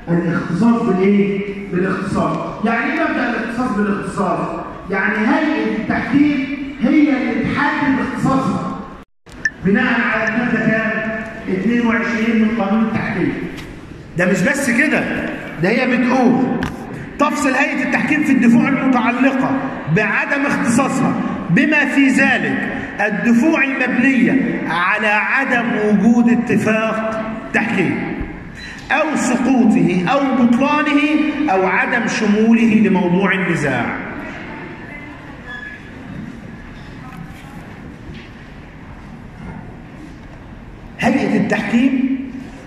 الاختصاص بالايه بالاختصاص يعني ايه مبدا الاختصاص بالاختصاص يعني هيئه التحكيم هي اللي تحدد اختصاصها بناء على الماده كام 22 من قانون التحكيم ده مش بس كده ده هي بتقول تفصل هيئه التحكيم في الدفوع المتعلقه بعدم اختصاصها بما في ذلك الدفوع المبنيه على عدم وجود اتفاق تحكيم أو سقوطه أو بطلانه أو عدم شموله لموضوع النزاع هيئة التحكيم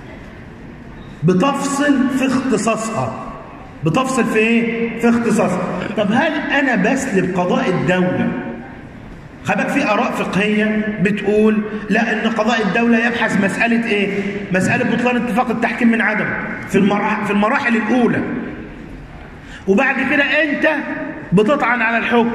بتفصل في اختصاصها بتفصل في ايه؟ في اختصاصها طب هل أنا بسلب قضاء الدولة خبك في آراء فقهية بتقول لا إن قضاء الدولة يبحث مسألة إيه؟ مسألة بطلان اتفاق التحكيم من عدم في المراحل, في المراحل الأولى وبعد كده أنت بتطعن على الحكم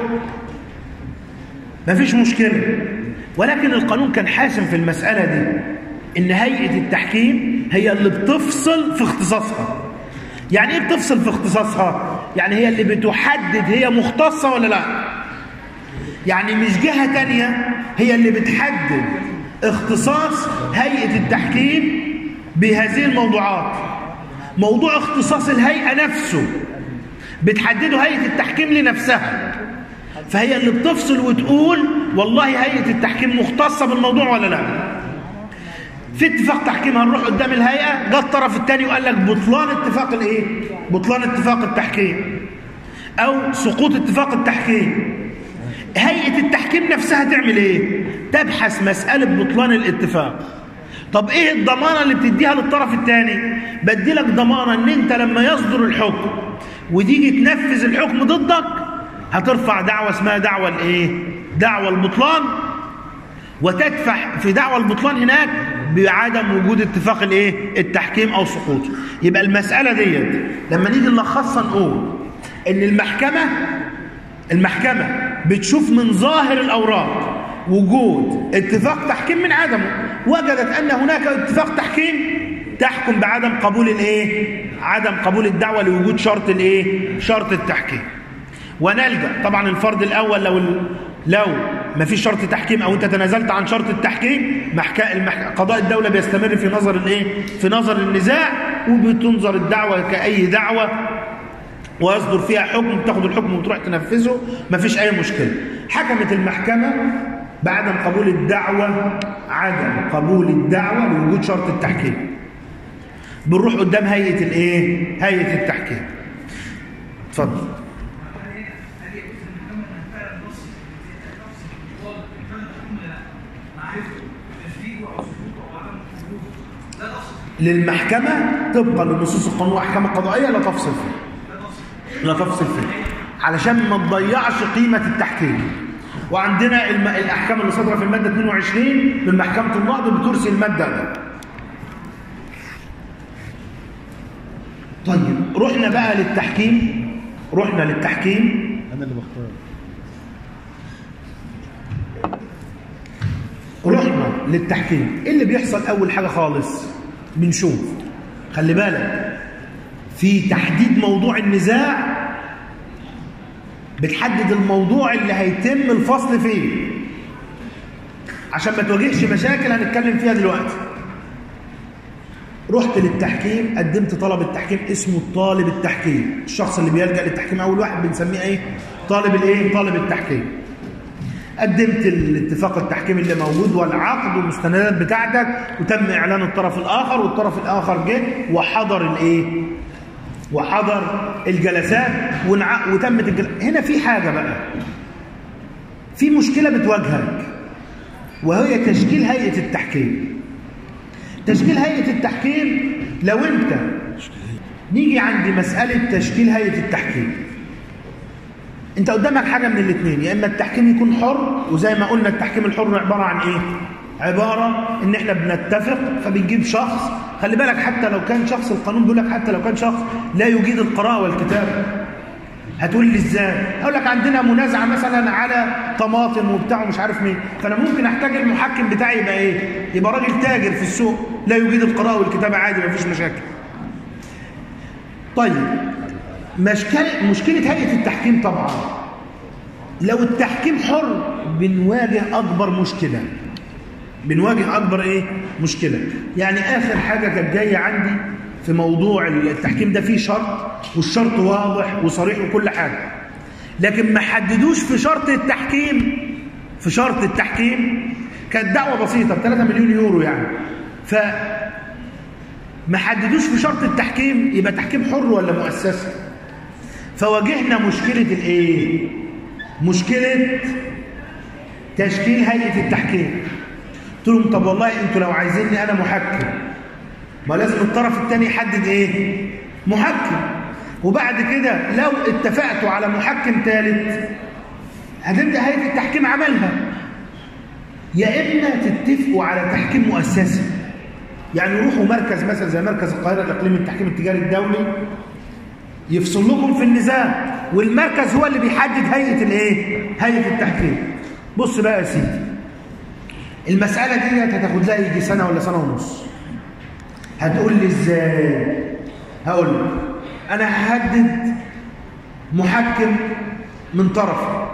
مفيش مشكلة ولكن القانون كان حاسم في المسألة دي إن هيئة التحكيم هي اللي بتفصل في اختصاصها يعني إيه بتفصل في اختصاصها؟ يعني هي اللي بتحدد هي مختصة ولا لا؟ يعني مش جهة تانية هي اللي بتحدد اختصاص هيئة التحكيم بهذه الموضوعات موضوع اختصاص الهيئة نفسه بتحدده هيئة التحكيم لنفسها فهي اللي بتفصل وتقول والله هيئة التحكيم مختصة بالموضوع ولا لا في اتفاق تحكيم هنروح قدام الهيئة جه الطرف الثاني وقال لك بطلان اتفاق الايه بطلان اتفاق التحكيم او سقوط اتفاق التحكيم هيئة التحكيم نفسها تعمل ايه تبحث مسألة بطلان الاتفاق طب ايه الضمانة اللي بتديها للطرف الثاني بدي لك ضمانة ان انت لما يصدر الحكم وتيجي تنفذ الحكم ضدك هترفع دعوة اسمها دعوة الايه دعوة البطلان وتدفع في دعوة البطلان هناك بعدم وجود اتفاق الايه التحكيم او سقوطه يبقى المسألة ديت لما نيجي نلخصها نقول ان المحكمة المحكمة بتشوف من ظاهر الأوراق وجود اتفاق تحكيم من عدمه وجدت أن هناك اتفاق تحكيم تحكم بعدم قبول الايه عدم قبول الدعوة لوجود شرط الايه شرط التحكيم ونلجأ طبعا الفرض الأول لو لو ما فيش شرط تحكيم او انت تنازلت عن شرط التحكيم محكا المح... قضاء الدولة بيستمر في نظر الايه في نظر النزاع وبتنظر الدعوة كأي دعوة ويصدر فيها حكم تاخد الحكم وتروح تنفذه مفيش اي مشكله حكمت المحكمه بعدم قبول الدعوه عدم قبول الدعوه لوجود شرط التحكيم بنروح قدام هيئه الايه هيئه التحكيم اتفضل للمحكمة طبقا لنصوص القانون والأحكام القضائية لا تفصل فيه لا تفصل فيه علشان ما تضيعش قيمة التحكيم وعندنا الم... الأحكام اللي صدرت في المادة 22 من محكمة النقض بترسي المادة ده طيب رحنا بقى للتحكيم رحنا للتحكيم انا اللي بختار رحنا للتحكيم ايه اللي بيحصل اول حاجه خالص بنشوف خلي بالك في تحديد موضوع النزاع بتحدد الموضوع اللي هيتم الفصل فيه عشان ما تواجهش مشاكل هنتكلم فيها دلوقتي رحت للتحكيم قدمت طلب التحكيم اسمه طالب التحكيم الشخص اللي بيلجأ للتحكيم اول واحد بنسميه ايه طالب الايه طالب التحكيم قدمت الاتفاق التحكيم اللي موجود والعقد والمستندات بتاعتك وتم اعلان الطرف الاخر والطرف الاخر جه وحضر الايه وحضر الجلسات ونع... وتمت الجل... هنا في حاجه بقى في مشكله بتواجهك وهي تشكيل هيئه التحكيم تشكيل هيئه التحكيم لو انت نيجي عند مساله تشكيل هيئه التحكيم انت قدامك حاجه من الاثنين يا اما التحكيم يكون حر وزي ما قلنا التحكيم الحر عباره عن ايه عباره ان احنا بنتفق فبنجيب شخص خلي بالك حتى لو كان شخص القانون بيقول لك حتى لو كان شخص لا يجيد القراءه والكتابه هتقول لي ازاي اقول لك عندنا منازعه مثلا على طماطم وبتاع ومش عارف مين فانا ممكن احتاج المحكم بتاعي يبقى ايه يبقى راجل تاجر في السوق لا يجيد القراءه والكتابه عادي مفيش مشاكل طيب مشكلة, مشكلة هيئة التحكيم طبعا لو التحكيم حر بنواجه أكبر مشكلة بنواجه أكبر إيه؟ مشكلة يعني آخر حاجة كانت جاية عندي في موضوع التحكيم ده فيه شرط والشرط واضح وصريح وكل حاجة لكن ما حددوش في شرط التحكيم في شرط التحكيم كانت دعوة بسيطة ب 3 مليون يورو يعني ف ما حددوش في شرط التحكيم يبقى تحكيم حر ولا مؤسسة فواجهنا مشكلة الايه مشكلة تشكيل هيئة التحكيم قلت لهم طب والله انتوا لو عايزيني انا محكم ما لازم الطرف الثاني يحدد ايه محكم وبعد كده لو اتفقتوا على محكم ثالث هتبدا هيئه التحكيم عملها يا اما تتفقوا على تحكيم مؤسسي يعني روحوا مركز مثلا زي مركز القاهره الاقليمي للتحكيم التجاري الدولي يفصل لكم في النزاع والمركز هو اللي بيحدد هيئه الايه هيئه التحكيم بص بقى يا سيدي المساله دي هتاخد لها يجي سنه ولا سنه ونص هتقول لي ازاي هقول لك انا هحدد محكم من طرفي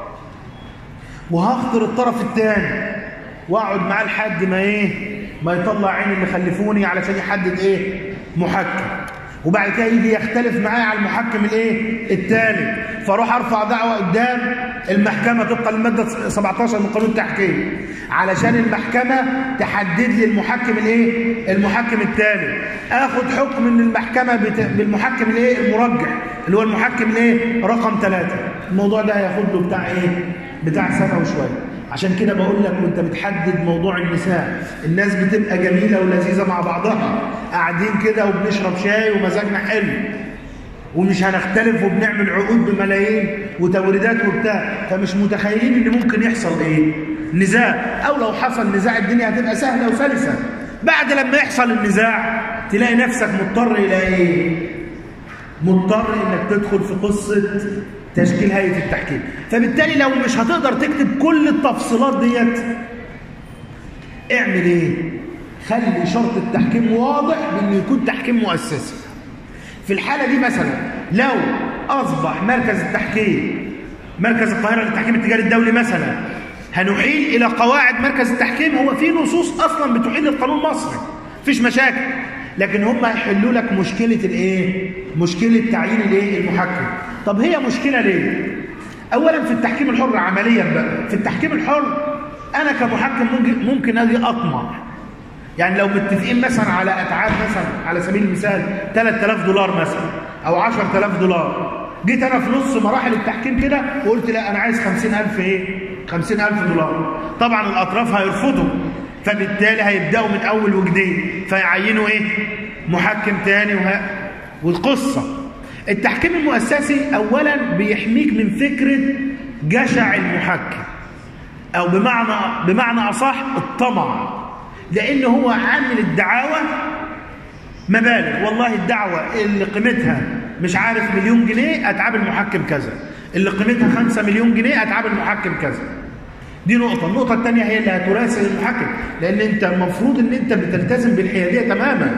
وهختار الطرف الثاني واقعد معاه لحد ما ايه ما يطلع عين اللي خلفوني علشان يحدد ايه محكم وبعد كده يجي يختلف معايا على المحكم الايه الثالث فاروح ارفع دعوه قدام المحكمه طبقا للماده 17 من قانون التحكيم علشان المحكمه تحدد لي المحكم الايه المحكم الثالث اخد حكم من المحكمه بت... بالمحكم الايه المرجح اللي هو المحكم الايه رقم ثلاثة الموضوع ده هياخد له بتاع ايه بتاع سنه وشويه عشان كده بقول لك وانت بتحدد موضوع النساء الناس بتبقى جميله ولذيذه مع بعضها قاعدين كده وبنشرب شاي ومزاجنا حلو ومش هنختلف وبنعمل عقود بملايين وتوريدات وبتاع فمش متخيلين ان ممكن يحصل ايه نزاع او لو حصل نزاع الدنيا هتبقى سهله وسلسه بعد لما يحصل النزاع تلاقي نفسك مضطر الى ايه مضطر انك تدخل في قصه تشكيل هيئه التحكيم فبالتالي لو مش هتقدر تكتب كل التفصيلات ديت اعمل ايه خلي شرط التحكيم واضح بانه يكون تحكيم مؤسسي في الحاله دي مثلا لو اصبح مركز التحكيم مركز القاهره للتحكيم التجاري الدولي مثلا هنحيل الى قواعد مركز التحكيم هو في نصوص اصلا بتحيل القانون المصري مفيش مشاكل لكن هم هيحلوا لك مشكله الايه مشكله تعيين الايه المحكم طب هي مشكله ليه اولا في التحكيم الحر عمليا بقى في التحكيم الحر انا كمحكم ممكن ممكن اجي اطمع يعني لو متفقين مثلا على اتعاب مثلا على سبيل المثال 3000 دولار مثلا او 10000 دولار جيت انا في نص مراحل التحكيم كده وقلت لا انا عايز 50000 ايه 50000 دولار طبعا الاطراف هيرفضوا فبالتالي هيبداوا من اول وجديد فيعينوا ايه محكم تاني وه... والقصه التحكيم المؤسسي اولا بيحميك من فكره جشع المحكم او بمعنى بمعنى اصح الطمع لان هو عامل الدعاوى مبالغ والله الدعوه اللي قيمتها مش عارف مليون جنيه اتعاب المحكم كذا اللي قيمتها 5 مليون جنيه اتعاب المحكم كذا دي نقطه النقطه الثانيه هي اللي هتراسل المحكم لان انت المفروض ان انت بتلتزم بالحياديه تماما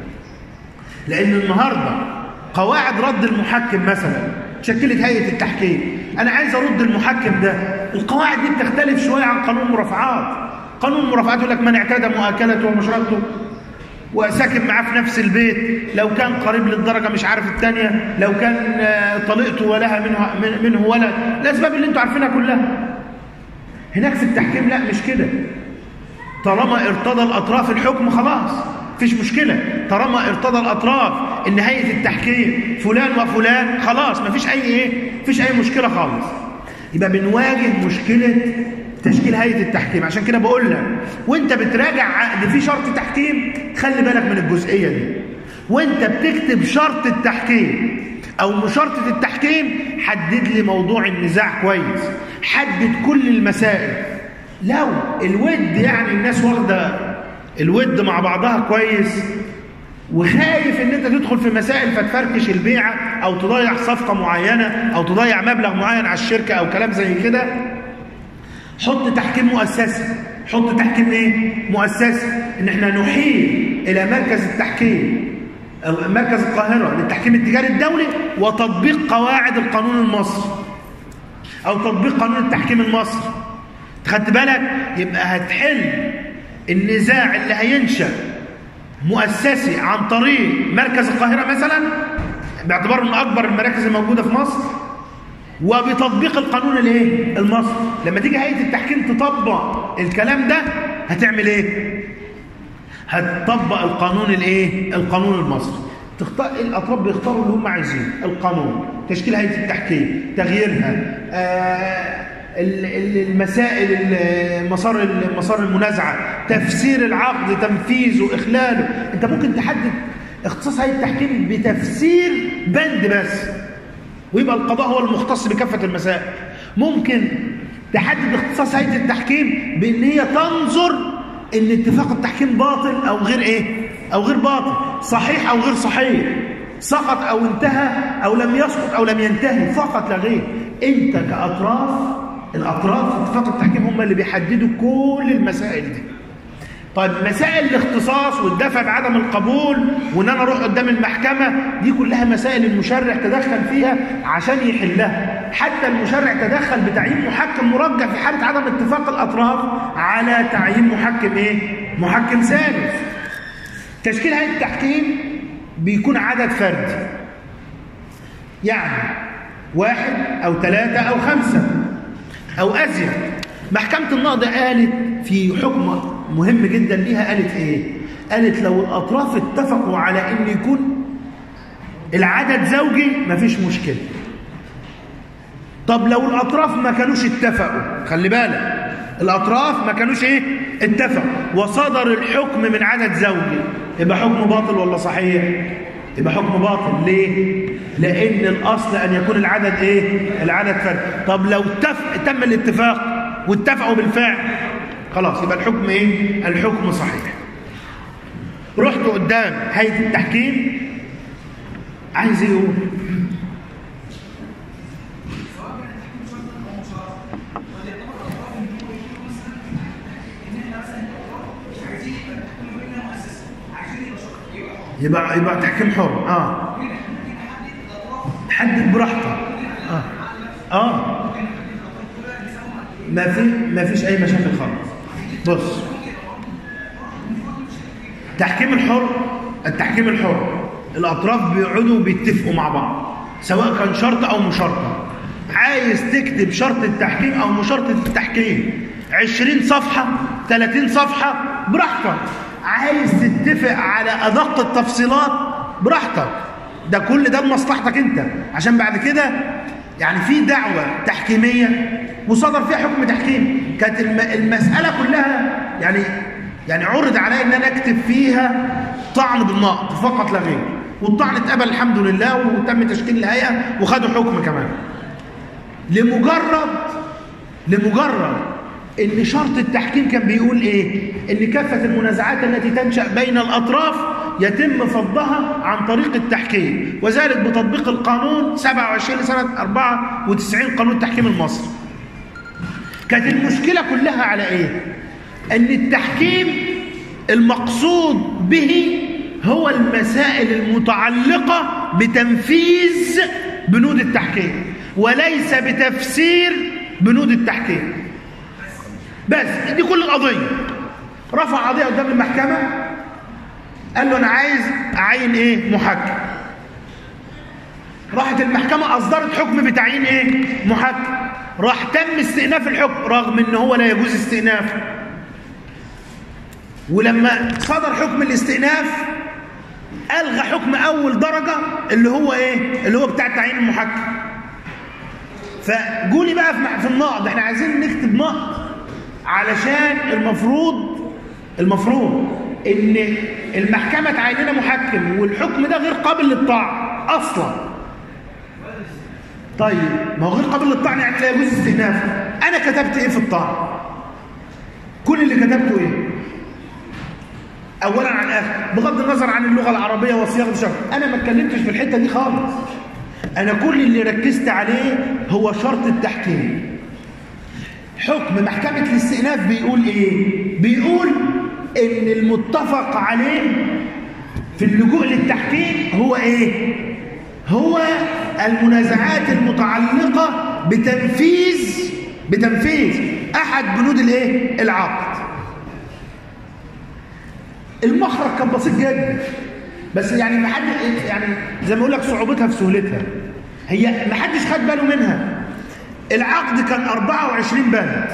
لان النهارده قواعد رد المحكم مثلا شكلت هيئه التحكيم انا عايز ارد المحكم ده القواعد دي بتختلف شويه عن قانون المرافعات قانون المرافعات يقول لك من اعتدى مؤاكلته ومشربته وساكن معاه في نفس البيت لو كان قريب للدرجه مش عارف الثانيه لو كان طليقته ولها منه منه ولد الاسباب اللي انتوا عارفينها كلها هناك في التحكيم لا مش كده طالما ارتضى الاطراف الحكم خلاص مفيش مشكله طالما ارتضى الاطراف ان هيئه التحكيم فلان وفلان خلاص مفيش اي ايه مفيش اي مشكله خالص يبقى بنواجه مشكله تشكيل هيئه التحكيم عشان كده بقول لك وانت بتراجع عقد في شرط تحكيم خلي بالك من الجزئيه دي وانت بتكتب شرط التحكيم او مشارطه التحكيم حدد لي موضوع النزاع كويس حدد كل المسائل لو الود يعني الناس واخده الود مع بعضها كويس وخايف ان انت تدخل في مسائل فتفركش البيعه او تضيع صفقه معينه او تضيع مبلغ معين على الشركه او كلام زي كده حط تحكيم مؤسسي حط تحكيم ايه مؤسسي ان احنا نحيل الى مركز التحكيم مركز القاهرة للتحكيم التجاري الدولي وتطبيق قواعد القانون المصري أو تطبيق قانون التحكيم المصري خدت بالك يبقى هتحل النزاع اللي هينشأ مؤسسي عن طريق مركز القاهرة مثلا باعتباره من أكبر المراكز الموجودة في مصر وبتطبيق القانون الايه المصري لما تيجي هيئة التحكيم تطبق الكلام ده هتعمل ايه هتطبق القانون الايه القانون المصري تختار الاطراف بيختاروا اللي هم عايزينه القانون تشكيل هيئه التحكيم تغييرها آه المسائل مسار مسار المنازعه تفسير العقد تنفيذه اخلاله انت ممكن تحدد اختصاص هيئه التحكيم بتفسير بند بس ويبقى القضاء هو المختص بكافه المسائل ممكن تحدد اختصاص هيئه التحكيم بان هي تنظر ان اتفاق التحكيم باطل او غير ايه او غير باطل صحيح او غير صحيح سقط او انتهى او لم يسقط او لم ينتهي فقط لا غير انت كاطراف الاطراف في اتفاق التحكيم هم اللي بيحددوا كل المسائل دي طيب مسائل الاختصاص والدفع بعدم القبول وان انا اروح قدام المحكمه دي كلها مسائل المشرع تدخل فيها عشان يحلها حتى المشرع تدخل بتعيين محكم مرجح في حاله عدم اتفاق الاطراف على تعيين محكم ايه محكم ثالث تشكيل هيئه التحكيم بيكون عدد فردي يعني واحد او ثلاثه او خمسه او ازيد محكمه النقض قالت في حكم مهم جدا ليها قالت ايه قالت لو الاطراف اتفقوا على ان يكون العدد زوجي مفيش مشكله طب لو الاطراف ما كانوش اتفقوا خلي بالك الاطراف ما كانوش ايه اتفقوا وصدر الحكم من عدد زوجي يبقى حكم باطل ولا صحيح يبقى حكم باطل ليه لان الاصل ان يكون العدد ايه العدد فرد طب لو تف... تم الاتفاق واتفقوا بالفعل خلاص يبقى الحكم ايه الحكم صحيح رحت قدام هيئه التحكيم عايز يقول يبقى يبقى تحكيم حر اه تحدد براحتك اه اه ما في ما فيش اي مشاكل خالص بص التحكيم الحر التحكيم الحر الاطراف بيقعدوا بيتفقوا مع بعض سواء كان شرط او مشارطه عايز تكتب شرط التحكيم او مشارطه التحكيم 20 صفحه 30 صفحه براحتك عايز تتفق على ادق التفصيلات براحتك ده كل ده لمصلحتك انت عشان بعد كده يعني في دعوه تحكيميه وصدر فيها حكم تحكيم كانت المساله كلها يعني يعني عرض علي ان انا اكتب فيها طعن بالنقد فقط لا غير والطعن اتقبل الحمد لله وتم تشكيل الهيئه وخدوا حكم كمان لمجرد لمجرد ان شرط التحكيم كان بيقول ايه ان كافه المنازعات التي تنشا بين الاطراف يتم فضها عن طريق التحكيم وذلك بتطبيق القانون 27 لسنه 94 قانون التحكيم المصري كانت المشكله كلها على ايه ان التحكيم المقصود به هو المسائل المتعلقه بتنفيذ بنود التحكيم وليس بتفسير بنود التحكيم بس دي كل القضيه رفع قضيه قدام المحكمه قال له انا عايز اعين ايه محكم راحت المحكمه اصدرت حكم بتعيين ايه محكم راح تم استئناف الحكم رغم ان هو لا يجوز استئنافه ولما صدر حكم الاستئناف الغى حكم اول درجه اللي هو ايه اللي هو بتاع تعيين المحكم فجولي بقى في النقد احنا عايزين نكتب نقد علشان المفروض المفروض ان المحكمه تعين لنا محكم والحكم ده غير قابل للطعن اصلا طيب ما هو غير قابل للطعن يعني لا يجوز استئنافه انا كتبت ايه في الطعن كل اللي كتبته ايه اولا عن اخر بغض النظر عن اللغه العربيه وصياغه الشرع انا ما اتكلمتش في الحته دي خالص انا كل اللي ركزت عليه هو شرط التحكيم حكم محكمه الاستئناف بيقول ايه بيقول ان المتفق عليه في اللجوء للتحكيم هو ايه هو المنازعات المتعلقة بتنفيذ بتنفيذ احد بنود الايه العقد المخرج كان بسيط جدا بس يعني ما حد يعني زي ما اقول لك صعوبتها في سهولتها هي ما حدش خد باله منها العقد كان 24 بند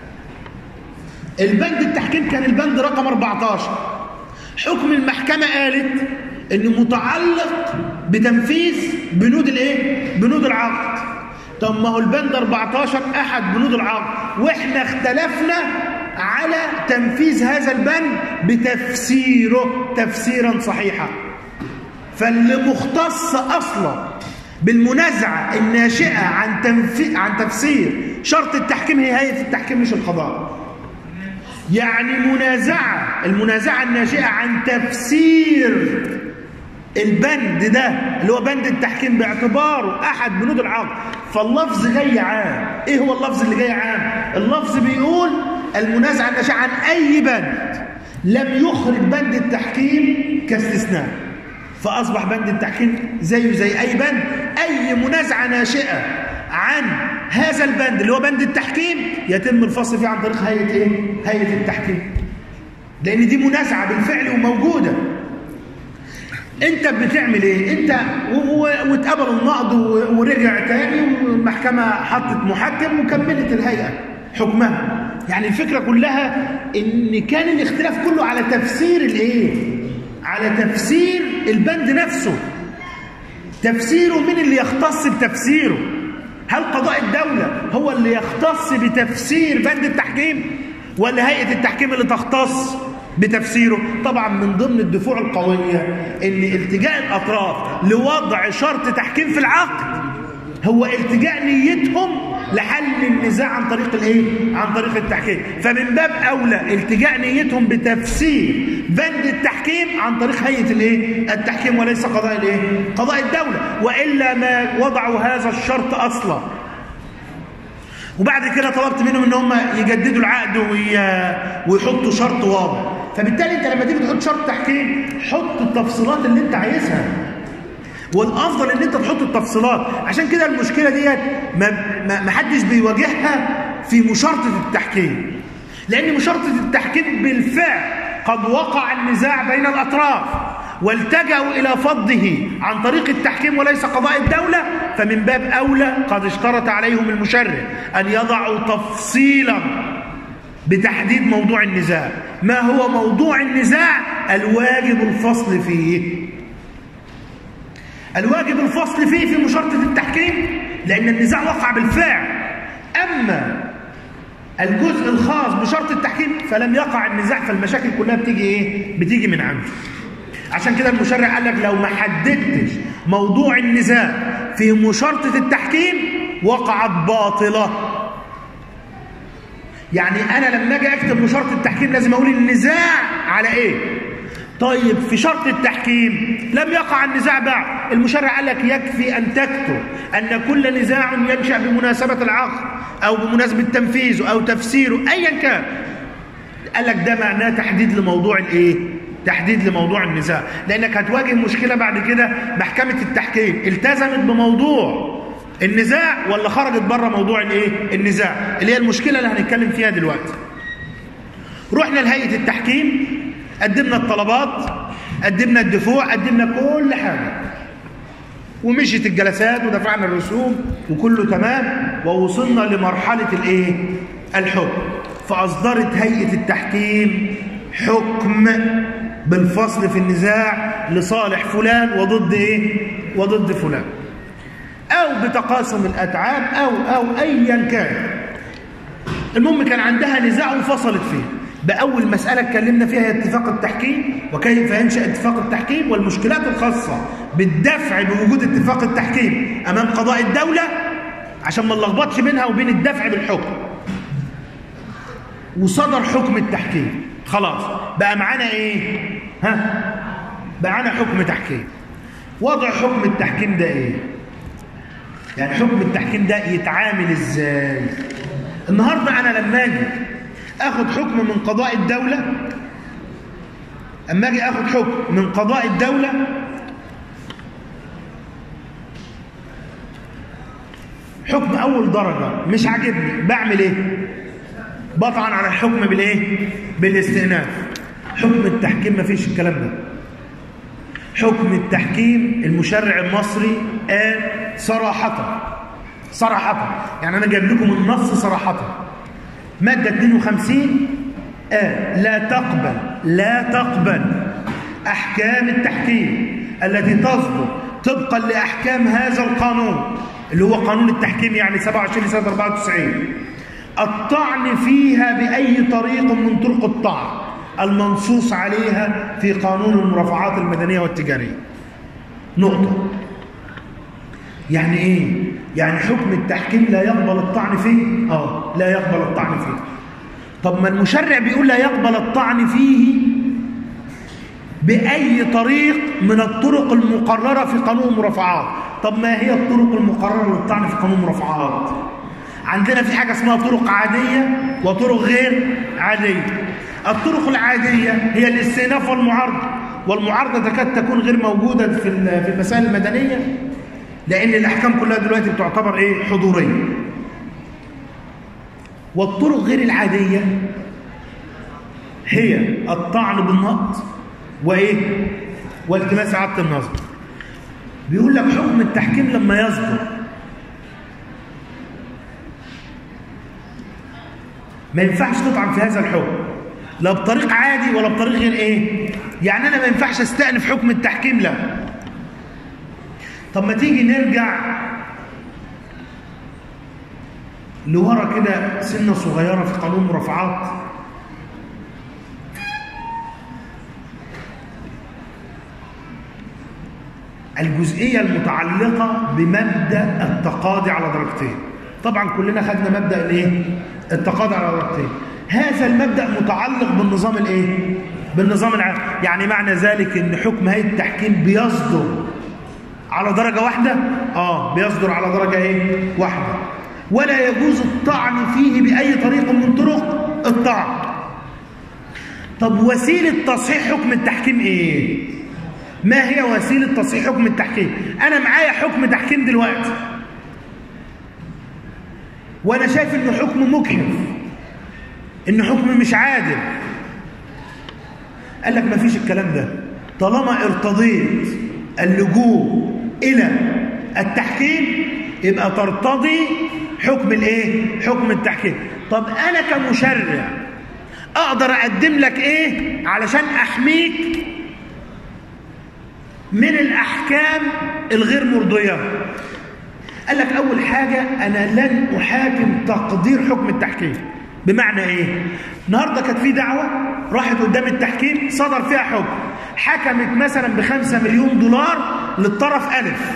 البند التحكيم كان البند رقم 14 حكم المحكمة قالت انه متعلق بتنفيذ بنود الايه بنود العقد طب ما هو البند 14 احد بنود العقد واحنا اختلفنا على تنفيذ هذا البند بتفسيره تفسيرا صحيحا فاللي مختص اصلا بالمنازعه الناشئه عن تنفي... عن تفسير شرط التحكيم هي هيئه التحكيم مش القضاء يعني منازعه المنازعه الناشئه عن تفسير البند ده اللي هو بند التحكيم باعتباره احد بنود العقد فاللفظ جاي عام ايه هو اللفظ اللي جاي عام اللفظ بيقول المنازعه الناشئه عن اي بند لم يخرج بند التحكيم كاستثناء فاصبح بند التحكيم زيه زي اي بند اي منازعه ناشئه عن هذا البند اللي هو بند التحكيم يتم الفصل فيه عن طريق هيئه ايه هيئه التحكيم لان دي منازعه بالفعل وموجوده انت بتعمل ايه انت واتقبل النقض ورجع تاني والمحكمه حطت محكم وكملت الهيئه حكمها يعني الفكره كلها ان كان الاختلاف كله على تفسير الايه على تفسير البند نفسه تفسيره من اللي يختص بتفسيره هل قضاء الدولة هو اللي يختص بتفسير بند التحكيم ولا هيئة التحكيم اللي تختص بتفسيره طبعا من ضمن الدفوع القوية ان التجاء الاطراف لوضع شرط تحكيم في العقد هو التجاء نيتهم لحل النزاع عن طريق الايه عن طريق التحكيم فمن باب اولى التجاء نيتهم بتفسير بند التحكيم عن طريق هيئه الايه التحكيم وليس قضاء الايه قضاء الدوله والا ما وضعوا هذا الشرط اصلا وبعد كده طلبت منهم ان هم يجددوا العقد ويحطوا شرط واضح فبالتالي انت لما تيجي تحط شرط تحكيم حط التفصيلات اللي انت عايزها والافضل ان انت تحط التفصيلات عشان كده المشكله ديت ما, ما, ما حدش بيواجهها في مشارطه التحكيم لان مشارطه التحكيم بالفعل قد وقع النزاع بين الاطراف والتجأوا الى فضه عن طريق التحكيم وليس قضاء الدوله فمن باب اولى قد اشترط عليهم المشرع ان يضعوا تفصيلا بتحديد موضوع النزاع ما هو موضوع النزاع الواجب الفصل فيه الواجب الفصل فيه في مشارطة التحكيم لأن النزاع وقع بالفعل أما الجزء الخاص بشرط التحكيم فلم يقع النزاع فالمشاكل كلها بتيجي إيه؟ بتيجي من عنده عشان كده المشرع قال لك لو ما حددتش موضوع النزاع في مشارطة التحكيم وقعت باطلة يعني أنا لما أجي أكتب مشارطة التحكيم لازم أقول النزاع على إيه؟ طيب في شرط التحكيم لم يقع النزاع بعد المشرع قال لك يكفي أن تكتب أن كل نزاع ينشأ بمناسبة العقد أو بمناسبة تنفيذه أو تفسيره أيا كان قال لك ده معناه تحديد لموضوع الإيه؟ تحديد لموضوع النزاع لأنك هتواجه مشكلة بعد كده محكمة التحكيم التزمت بموضوع النزاع ولا خرجت بره موضوع الايه النزاع اللي هي المشكلة اللي هنتكلم فيها دلوقتي رحنا لهيئة التحكيم قدمنا الطلبات قدمنا الدفوع قدمنا كل حاجة ومشيت الجلسات ودفعنا الرسوم وكله تمام ووصلنا لمرحلة الايه الحكم فأصدرت هيئة التحكيم حكم بالفصل في النزاع لصالح فلان وضد ايه وضد فلان او بتقاسم الاتعاب او او ايا كان المهم كان عندها نزاع وفصلت فيه بأول مسألة اتكلمنا فيها هي اتفاق التحكيم وكيف ينشأ اتفاق التحكيم والمشكلات الخاصة بالدفع بوجود اتفاق التحكيم أمام قضاء الدولة عشان ما نلخبطش بينها وبين الدفع بالحكم وصدر حكم التحكيم خلاص بقى معانا ايه ها بقى معانا حكم تحكيم وضع حكم التحكيم ده ايه يعني حكم التحكيم ده يتعامل ازاي النهارده انا لما اجي اخد حكم من قضاء الدولة اما اجي اخد حكم من قضاء الدوله حكم اول درجه مش عاجبني بعمل ايه بطعن على الحكم بالايه بالاستئناف حكم التحكيم مفيش الكلام ده حكم التحكيم المشرع المصري قال صراحة صراحة يعني أنا جايب لكم النص صراحة مادة 52 قال لا تقبل لا تقبل أحكام التحكيم التي تصدر طبقا لأحكام هذا القانون اللي هو قانون التحكيم يعني 27 سنة 94 الطعن فيها بأي طريق من طرق الطعن المنصوص عليها في قانون المرافعات المدنية والتجارية نقطة يعني ايه يعني حكم التحكيم لا يقبل الطعن فيه اه لا يقبل الطعن فيه طب ما المشرع بيقول لا يقبل الطعن فيه بأي طريق من الطرق المقررة في قانون المرافعات طب ما هي الطرق المقررة للطعن في قانون المرافعات عندنا في حاجة اسمها طرق عادية وطرق غير عادية الطرق العادية هي الاستئناف والمعارضة والمعارضة تكاد تكون غير موجودة في في المسائل المدنية لأن الأحكام كلها دلوقتي بتعتبر إيه حضورية والطرق غير العادية هي الطعن بالنقد وإيه والتماس إعادة النظر بيقول لك حكم التحكيم لما يصدر ما ينفعش تطعن في هذا الحكم لا بطريق عادي ولا بطريق غير ايه يعني انا ما ينفعش استأنف حكم التحكيم لا طب ما تيجي نرجع لورا كده سنة صغيرة في قانون مرافعات الجزئية المتعلقة بمبدأ التقاضي على درجتين طبعا كلنا خدنا مبدأ الايه التقاضي على درجتين هذا المبدأ متعلق بالنظام الايه بالنظام العام يعني معنى ذلك ان حكم هيئه التحكيم بيصدر على درجة واحدة اه بيصدر على درجة ايه واحدة ولا يجوز الطعن فيه بأي طريق من طرق الطعن طب وسيلة تصحيح حكم التحكيم ايه ما هي وسيلة تصحيح حكم التحكيم انا معايا حكم تحكيم دلوقتي وانا شايف انه حكم مجحف ان حكم مش عادل قال لك ما فيش الكلام ده طالما ارتضيت اللجوء الى التحكيم يبقى ترتضي حكم الايه حكم التحكيم طب انا كمشرع اقدر اقدم لك ايه علشان احميك من الاحكام الغير مرضيه قال لك اول حاجه انا لن احاكم تقدير حكم التحكيم بمعنى ايه النهارده كانت في دعوه راحت قدام التحكيم صدر فيها حكم حكمت مثلا بخمسة مليون دولار للطرف ألف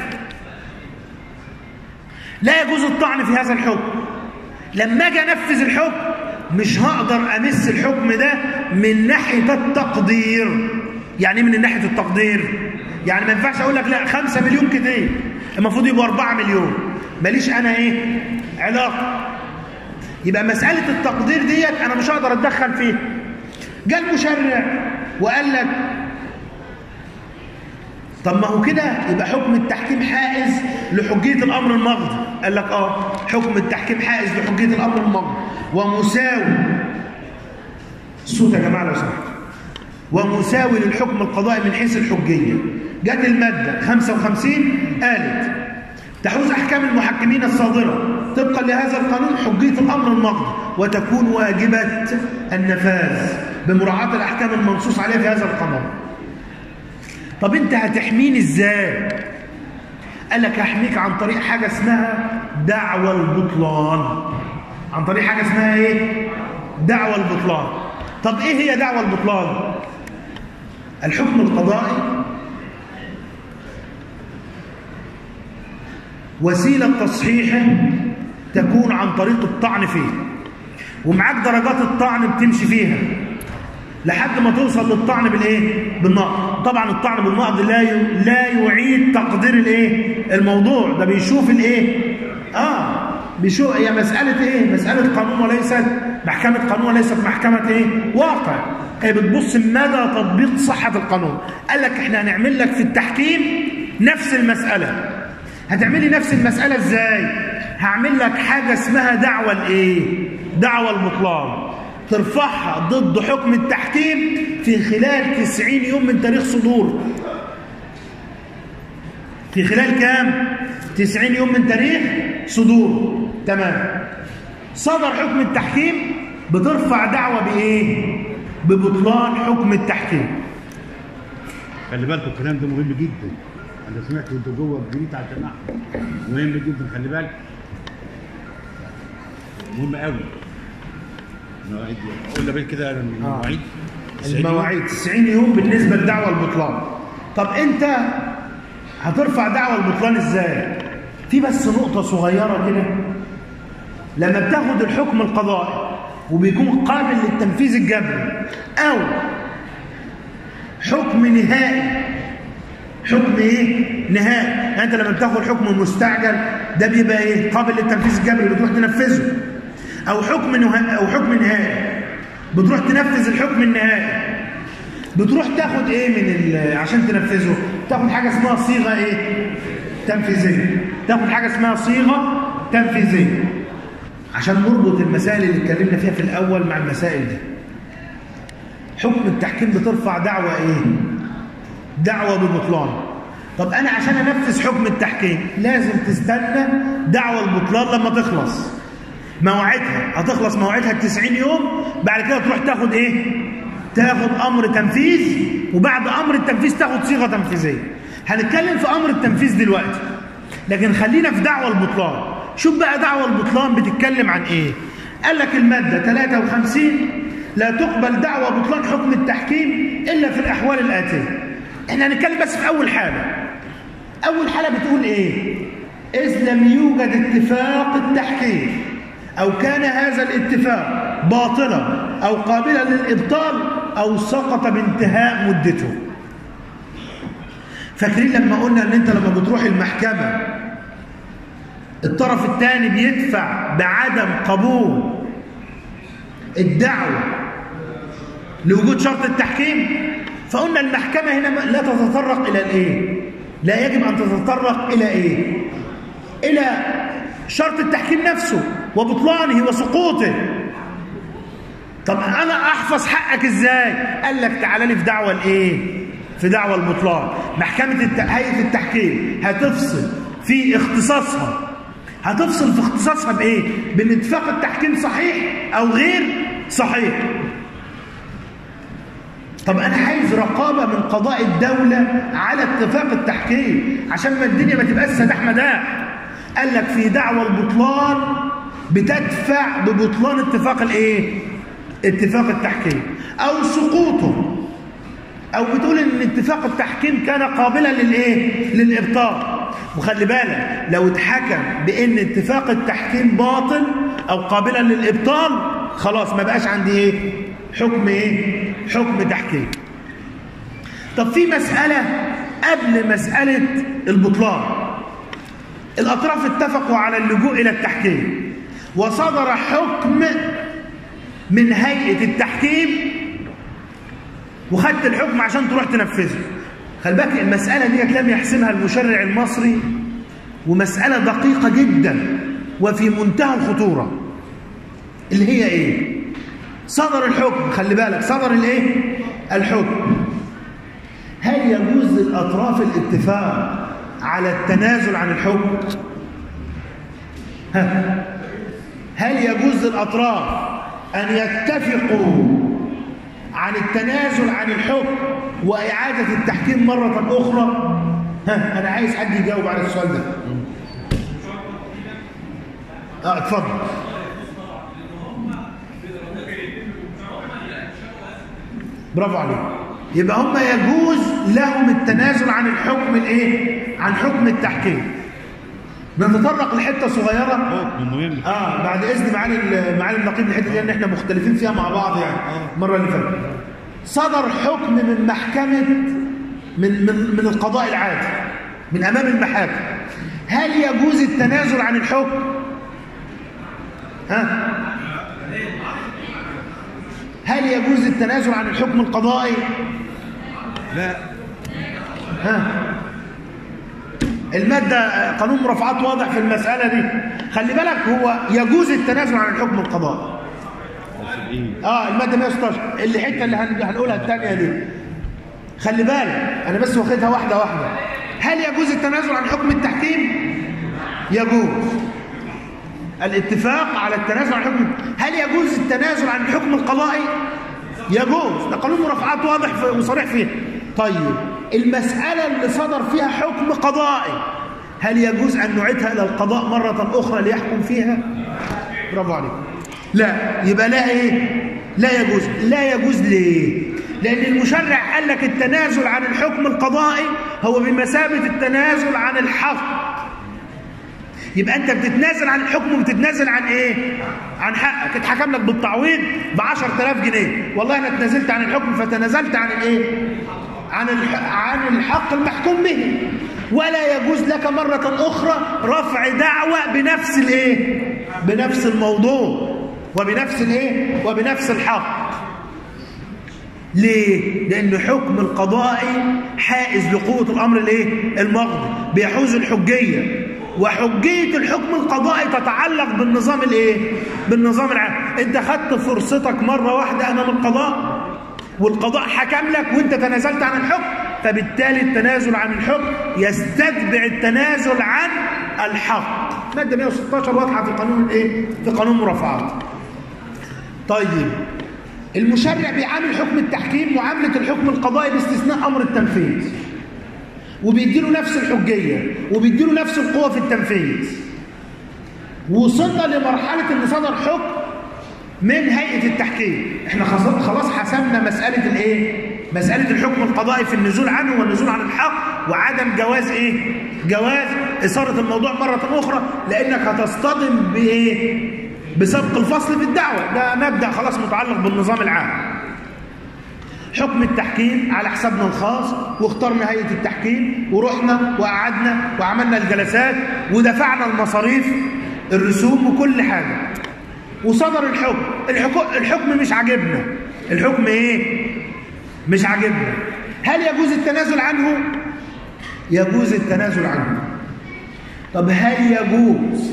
لا يجوز الطعن في هذا الحكم لما اجي انفذ الحكم مش هقدر امس الحكم ده من ناحيه التقدير يعني من ناحيه التقدير يعني ما ينفعش اقول لك لا خمسة مليون كتير المفروض يبقوا أربعة مليون ماليش انا ايه علاقه يبقى مساله التقدير ديت انا مش هقدر اتدخل فيها جاء المشرع وقال لك طب ما هو كده يبقى حكم التحكيم حائز لحجيه الامر الماضي قال لك اه حكم التحكيم حائز لحجيه الامر الماضي ومساوي الصوت يا جماعه لو سمحتوا ومساوي للحكم القضائي من حيث الحجيه جت الماده 55 قالت تحوز احكام المحكمين الصادره طبقا لهذا القانون حجيه الامر الماضي وتكون واجبه النفاذ بمراعاه الاحكام المنصوص عليها في هذا القانون طب انت هتحميني ازاي قال لك هحميك عن طريق حاجه اسمها دعوى البطلان عن طريق حاجه اسمها ايه دعوى البطلان طب ايه هي دعوى البطلان الحكم القضائي وسيله تصحيحه تكون عن طريق الطعن فيه ومعاك درجات الطعن بتمشي فيها لحد ما توصل للطعن بالايه بالنقد طبعا الطعن بالنقد لا ي... لا يعيد تقدير الايه الموضوع ده بيشوف الايه اه بيشوف هي مساله ايه مساله قانون وليست محكمة قانون وليست محكمة ايه واقع هي بتبص مدى تطبيق صحة القانون قال لك احنا هنعمل لك في التحكيم نفس المسألة هتعملي نفس المسألة ازاي هعمل لك حاجة اسمها دعوة الايه دعوة البطلان ترفعها ضد حكم التحكيم في خلال 90 يوم من تاريخ صدوره في خلال كام 90 يوم من تاريخ صدوره تمام صدر حكم التحكيم بترفع دعوة بايه ببطلان حكم التحكيم خلي بالكم الكلام ده مهم جدا انا سمعت وانتوا جوه الجريت على الجماعه مهم جدا خلي بالك مهم قوي المواعيد دي قلنا بين كده المواعيد المواعيد 90 يوم بالنسبة لدعوة البطلان طب انت هترفع دعوة البطلان ازاي في بس نقطة صغيرة كده لما بتاخد الحكم القضائي وبيكون قابل للتنفيذ الجبري او حكم نهائي حكم ايه نهائي يعني انت لما بتاخد حكم مستعجل ده بيبقى ايه قابل للتنفيذ الجبري بتروح تنفذه او حكم نهائي او حكم نهائي بتروح تنفذ الحكم النهائي بتروح تاخد ايه من عشان تنفذه تاخد حاجه اسمها صيغه ايه تنفيذيه تاخد حاجه اسمها صيغه تنفيذيه عشان نربط المسائل اللي اتكلمنا فيها في الاول مع المسائل دي حكم التحكيم بترفع دعوه ايه دعوه ببطلان طب انا عشان انفذ حكم التحكيم لازم تستنى دعوه البطلان لما تخلص موعدها هتخلص موعدها ال 90 يوم بعد كده تروح تاخد ايه تاخد امر تنفيذ وبعد امر التنفيذ تاخد صيغه تنفيذيه هنتكلم في امر التنفيذ دلوقتي لكن خلينا في دعوه البطلان شوف بقى دعوه البطلان بتتكلم عن ايه قال لك الماده 53 لا تقبل دعوه بطلان حكم التحكيم الا في الاحوال الاتيه احنا هنتكلم بس في اول حاله اول حاله بتقول ايه اذ لم يوجد اتفاق التحكيم أو كان هذا الاتفاق باطلا أو قابلا للإبطال أو سقط بانتهاء مدته فاكرين لما قلنا أن أنت لما بتروح المحكمة الطرف الثاني بيدفع بعدم قبول الدعوة لوجود شرط التحكيم فقلنا المحكمة هنا لا تتطرق إلى الإيه؟ لا يجب أن تتطرق إلى إيه؟ إلى شرط التحكيم نفسه وبطلانه وسقوطه طب انا احفظ حقك ازاي قال لك تعالى لي في دعوه الايه في دعوه البطلان محكمه الت... هيئه التحكيم هتفصل في اختصاصها هتفصل في اختصاصها بايه بان اتفاق التحكيم صحيح او غير صحيح طب انا عايز رقابه من قضاء الدوله على اتفاق التحكيم عشان ما الدنيا ما تبقاش سداح مداح قال لك في دعوى البطلان بتدفع ببطلان اتفاق الايه اتفاق التحكيم او سقوطه او بتقول ان اتفاق التحكيم كان قابلا للايه للابطال وخلي بالك لو اتحكم بان اتفاق التحكيم باطل او قابلا للابطال خلاص ما بقاش عندي ايه حكم ايه حكم تحكيم طب في مساله قبل مساله البطلان الأطراف اتفقوا على اللجوء إلى التحكيم وصدر حكم من هيئة التحكيم وخدت الحكم عشان تروح تنفذه خلي بالك المسألة دي لم يحسمها المشرع المصري ومسألة دقيقة جدا وفي منتهى الخطورة اللي هي ايه صدر الحكم خلي بالك صدر الايه الحكم هل يجوز للأطراف الاتفاق على التنازل عن الحكم ها. هل يجوز للأطراف أن يتفقوا عن التنازل عن الحكم وإعادة التحكيم مرة أخرى ها. أنا عايز حد يجاوب على السؤال ده اه اتفضل برافو عليك يبقى هم يجوز لهم التنازل عن الحكم الايه عن حكم التحكيم نتطرق لحته صغيره مهم اه بعد اذن معالي معالي النقيب الحته دي ان احنا مختلفين فيها مع بعض يعني المره اللي فاتت صدر حكم من محكمه من من من القضاء العادي من امام المحاكم هل يجوز التنازل عن الحكم ها هل يجوز التنازل عن الحكم القضائي لا ها المادة قانون مرافعات واضح في المسألة دي خلي بالك هو يجوز التنازل عن الحكم القضائي سبعين اه المادة 116 اللي حتة اللي هن- هنقولها الثانية دي خلي بالك انا بس واخدها واحدة واحدة هل يجوز التنازل عن حكم التحكيم يجوز الاتفاق على التنازل عن حكم هل يجوز التنازل عن الحكم القضائي يجوز ده قانون مرافعات واضح في- وصريح فيه طيب المسألة اللي صدر فيها حكم قضائي هل يجوز أن نعيدها إلى القضاء مرة أخرى ليحكم فيها برافو عليك لا يبقى لا ايه لا يجوز لا يجوز ليه لان المشرع قال لك التنازل عن الحكم القضائي هو بمثابه التنازل عن الحق يبقى انت بتتنازل عن الحكم وبتتنازل عن ايه عن حقك اتحكم لك بالتعويض ب 10000 جنيه والله انا اتنازلت عن الحكم فتنازلت عن الايه عن الح... عن الحق المحكوم به ولا يجوز لك مرة أخرى رفع دعوة بنفس الإيه؟ بنفس الموضوع وبنفس الإيه؟ وبنفس الحق ليه؟ لأن حكم القضائي حائز لقوة الأمر الإيه؟ المقضي بيحوز الحجية وحجية الحكم القضائي تتعلق بالنظام الإيه؟ بالنظام العام أنت خدت فرصتك مرة واحدة أمام القضاء والقضاء حكم لك وانت تنازلت عن الحكم فبالتالي التنازل عن الحكم يستتبع التنازل عن الحق ماده 116 واضحه في قانون الايه في قانون مرافعات طيب المشرع بيعامل حكم التحكيم معامله الحكم القضائي باستثناء امر التنفيذ وبيديله نفس الحجيه وبيديله نفس القوه في التنفيذ وصلنا لمرحله ان صدر حكم من هيئة التحكيم احنا خلاص خلاص حسمنا مسألة الايه مسألة الحكم القضائي في النزول عنه والنزول عن الحق وعدم جواز ايه جواز إثارة الموضوع مرة أخرى لأنك هتصطدم بايه بسبق الفصل في الدعوة ده مبدأ خلاص متعلق بالنظام العام حكم التحكيم على حسابنا الخاص واخترنا هيئة التحكيم ورحنا وقعدنا وعملنا الجلسات ودفعنا المصاريف الرسوم وكل حاجة وصدر الحكم الحكم, الحكم مش عاجبنا الحكم ايه مش عاجبنا هل يجوز التنازل عنه يجوز التنازل عنه طب هل يجوز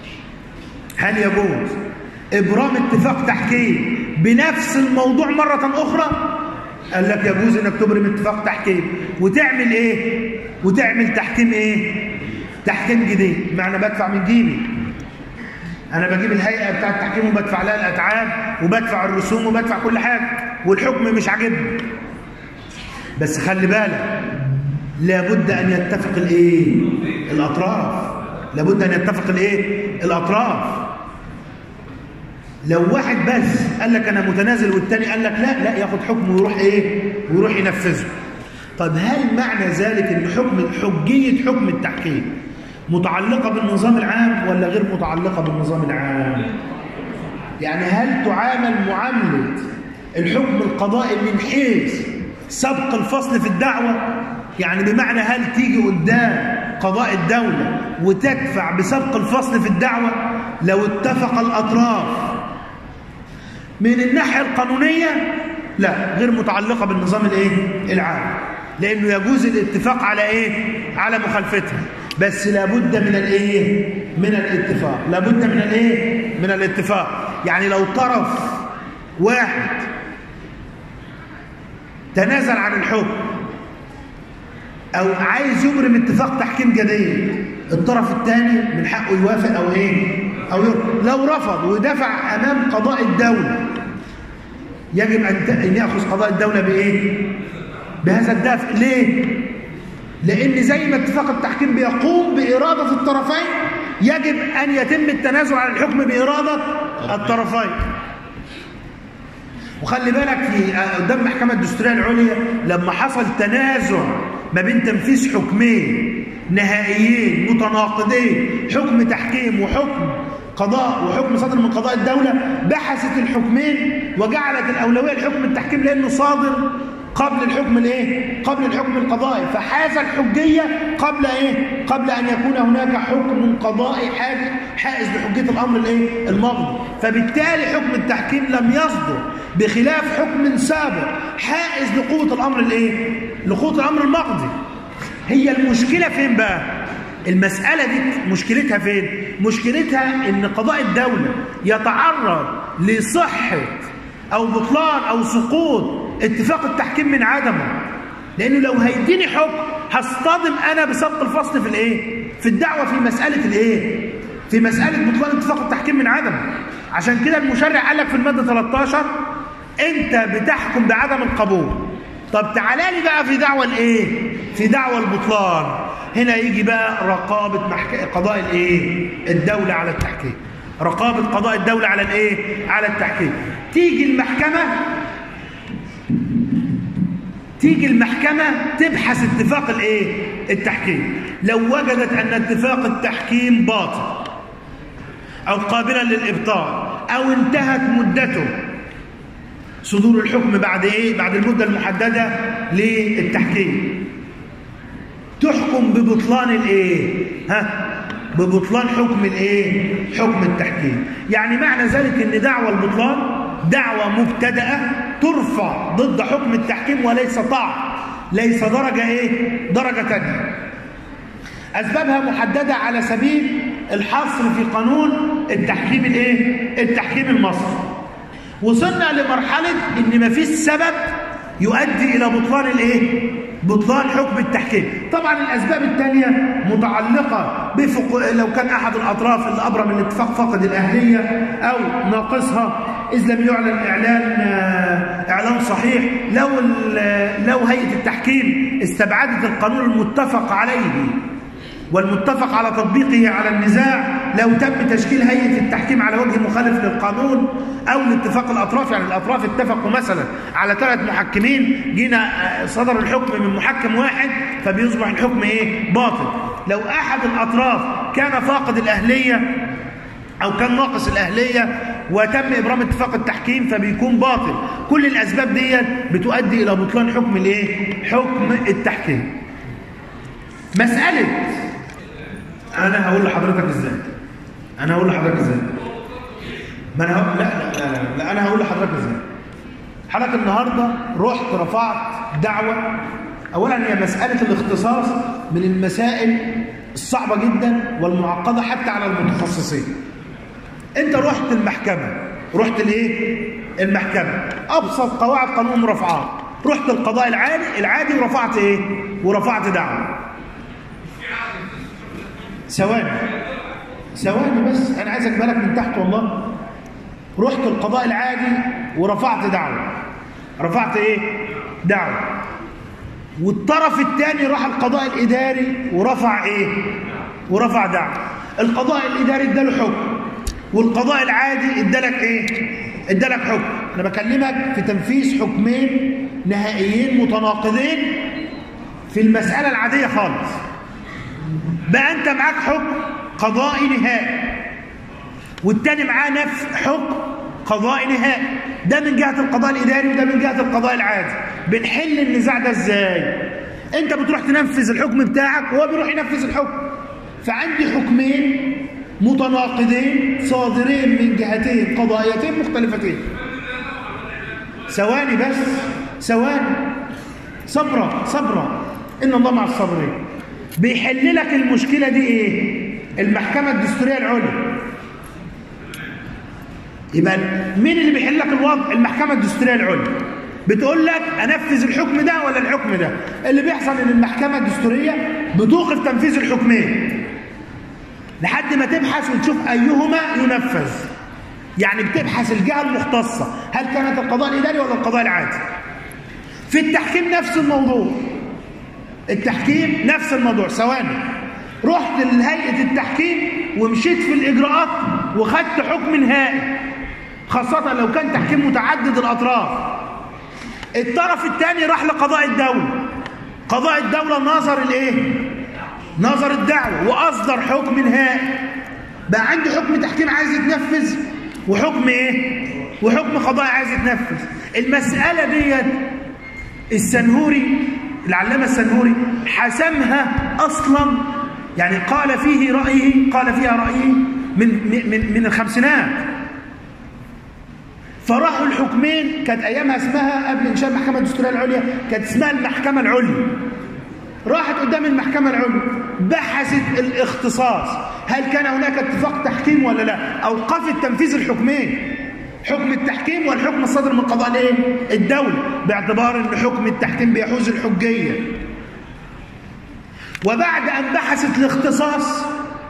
هل يجوز ابرام اتفاق تحكيم بنفس الموضوع مرة اخرى قال لك يجوز انك تبرم اتفاق تحكيم وتعمل ايه وتعمل تحكيم ايه تحكيم جديد معنى بدفع من جيبي انا بجيب الهيئه بتاعه التحكيم وبدفع لها الاتعاب وبدفع الرسوم وبدفع كل حاجه والحكم مش عاجبني بس خلي بالك لابد ان يتفق الايه الاطراف لابد ان يتفق الايه الاطراف لو واحد بس قال لك انا متنازل والتاني قال لك لا لا ياخد حكم ويروح ايه ويروح ينفذه طب هل معنى ذلك ان حكم حجيه حكم التحكيم متعلقة بالنظام العام ولا غير متعلقة بالنظام العام يعني هل تعامل معاملة الحكم القضائي من حيث سبق الفصل في الدعوة يعني بمعنى هل تيجي قدام قضاء الدولة وتدفع بسبق الفصل في الدعوة لو اتفق الأطراف من الناحية القانونية لا غير متعلقة بالنظام الايه العام لأنه يجوز الاتفاق على ايه على مخالفتها بس لابد من الايه من الاتفاق لابد من الايه من الاتفاق يعني لو طرف واحد تنازل عن الحكم او عايز يبرم اتفاق تحكيم جديد الطرف الثاني من حقه يوافق او ايه او يرفض لو رفض ودفع امام قضاء الدوله يجب ان ياخذ قضاء الدوله بايه بهذا الدافع ليه لأن زي ما اتفاق التحكيم بيقوم بإرادة الطرفين يجب أن يتم التنازل عن الحكم بإرادة الطرفين وخلي بالك في قدام المحكمة الدستورية العليا لما حصل تنازع ما بين تنفيذ حكمين نهائيين متناقضين حكم تحكيم وحكم قضاء وحكم صادر من قضاء الدولة بحثت الحكمين وجعلت الأولوية لحكم التحكيم لأنه صادر قبل الحكم الايه قبل الحكم القضائي فحاز الحجيه قبل ايه قبل ان يكون هناك حكم قضائي حاجز حائز لحجيه الامر الايه الماضي فبالتالي حكم التحكيم لم يصدر بخلاف حكم سابق حائز لقوه الامر الايه لقوه الامر المقضي هي المشكله فين بقى المسألة دي مشكلتها فين؟ مشكلتها إن قضاء الدولة يتعرض لصحة أو بطلان أو سقوط اتفاق التحكيم من عدمه لأنه لو هيديني حكم هصطدم أنا بسبق الفصل في الإيه؟ في الدعوة في مسألة الإيه؟ في مسألة بطلان اتفاق التحكيم من عدمه عشان كده المشرع قال لك في المادة 13 أنت بتحكم بعدم القبول طب تعالى لي بقى في دعوة الإيه؟ في دعوة البطلان هنا يجي بقى رقابة محك... قضاء الايه الدولة على التحكيم رقابة قضاء الدولة على الايه على التحكيم تيجي المحكمة تيجي المحكمة تبحث اتفاق الايه التحكيم لو وجدت ان اتفاق التحكيم باطل او قابلا للابطال او انتهت مدته صدور الحكم بعد ايه بعد المدة المحددة للتحكيم تحكم ببطلان الايه ها ببطلان حكم الايه حكم التحكيم يعني معنى ذلك ان دعوى البطلان دعوى مبتدأة ترفع ضد حكم التحكيم وليس طعن ليس درجة ايه درجة تانية اسبابها محددة على سبيل الحصر في قانون التحكيم الايه التحكيم المصري وصلنا لمرحلة ان مفيش سبب يؤدي الى بطلان الايه بطلان حكم التحكيم طبعا الأسباب الثانية متعلقة بفق... لو كان أحد الأطراف اللي أبرم الاتفاق فقد الأهلية أو ناقصها إذ لم يعلن إعلان إعلان صحيح لو لو هيئة التحكيم استبعدت القانون المتفق عليه والمتفق على تطبيقه على النزاع لو تم تشكيل هيئة التحكيم على وجه مخالف للقانون أو لاتفاق الأطراف يعني الأطراف اتفقوا مثلا على ثلاث محكمين جينا صدر الحكم من محكم واحد فبيصبح الحكم إيه باطل لو أحد الأطراف كان فاقد الأهلية أو كان ناقص الأهلية وتم إبرام اتفاق التحكيم فبيكون باطل كل الأسباب دي بتؤدي إلى بطلان حكم الإيه؟ حكم التحكيم مسألة انا هقول لحضرتك ازاي انا هقول لحضرتك ازاي ما انا هقول لا لا لا, لا, لا انا هقول لحضرتك ازاي حضرتك النهارده رحت رفعت دعوه اولا هي مساله الاختصاص من المسائل الصعبه جدا والمعقده حتى على المتخصصين انت رحت المحكمه رحت الايه المحكمه ابسط قواعد قانون المرافعات رحت القضاء العادي العادي ورفعت ايه ورفعت دعوه ثواني ثواني بس انا عايزك بالك من تحت والله رحت القضاء العادي ورفعت دعوه رفعت ايه دعوه والطرف الثاني راح القضاء الاداري ورفع ايه ورفع دعوه القضاء الاداري اداله حكم والقضاء العادي ادالك ايه ادالك حكم انا بكلمك في تنفيذ حكمين نهائيين متناقضين في المساله العاديه خالص بقى انت معاك حكم قضائي نهائي والتاني معاه نفس حكم قضائي نهائي ده من جهة القضاء الإداري وده من جهة القضاء العادي بنحل النزاع ده ازاي انت بتروح تنفذ الحكم بتاعك وهو بيروح ينفذ الحكم فعندي حكمين متناقضين صادرين من جهتين قضائيتين مختلفتين ثواني بس ثواني صبرا صبرا ان الله مع الصابرين بيحل لك المشكلة دي ايه المحكمة الدستورية العليا يبقى مين اللي بيحل لك الوضع المحكمة الدستورية العليا بتقول لك انفذ الحكم ده ولا الحكم ده اللي بيحصل ان المحكمة الدستورية بتوقف تنفيذ الحكمين لحد ما تبحث وتشوف ايهما ينفذ يعني بتبحث الجهة المختصة هل كانت القضاء الإداري ولا القضاء العادي في التحكيم نفس الموضوع التحكيم نفس الموضوع ثواني رحت لهيئة التحكيم ومشيت في الإجراءات وخدت حكم نهائي خاصة لو كان تحكيم متعدد الأطراف الطرف الثاني راح لقضاء الدولة قضاء الدولة نظر الايه نظر الدعوة وأصدر حكم نهائي بقى عندي حكم تحكيم عايز يتنفذ وحكم ايه وحكم قضائي عايز يتنفذ المسألة ديت السنهوري العلامة السنهوري حسمها أصلا يعني قال فيه رأيه قال فيها رأيه من, من, من الخمسينات فراحوا الحكمين كانت أيامها اسمها قبل إنشاء المحكمة الدستورية العليا كانت اسمها المحكمة العليا راحت قدام المحكمة العليا بحثت الاختصاص هل كان هناك اتفاق تحكيم ولا لا أوقفت تنفيذ الحكمين حكم التحكيم والحكم الصادر من قضاء الايه الدولة باعتبار ان حكم التحكيم بيحوز الحجية وبعد ان بحثت الاختصاص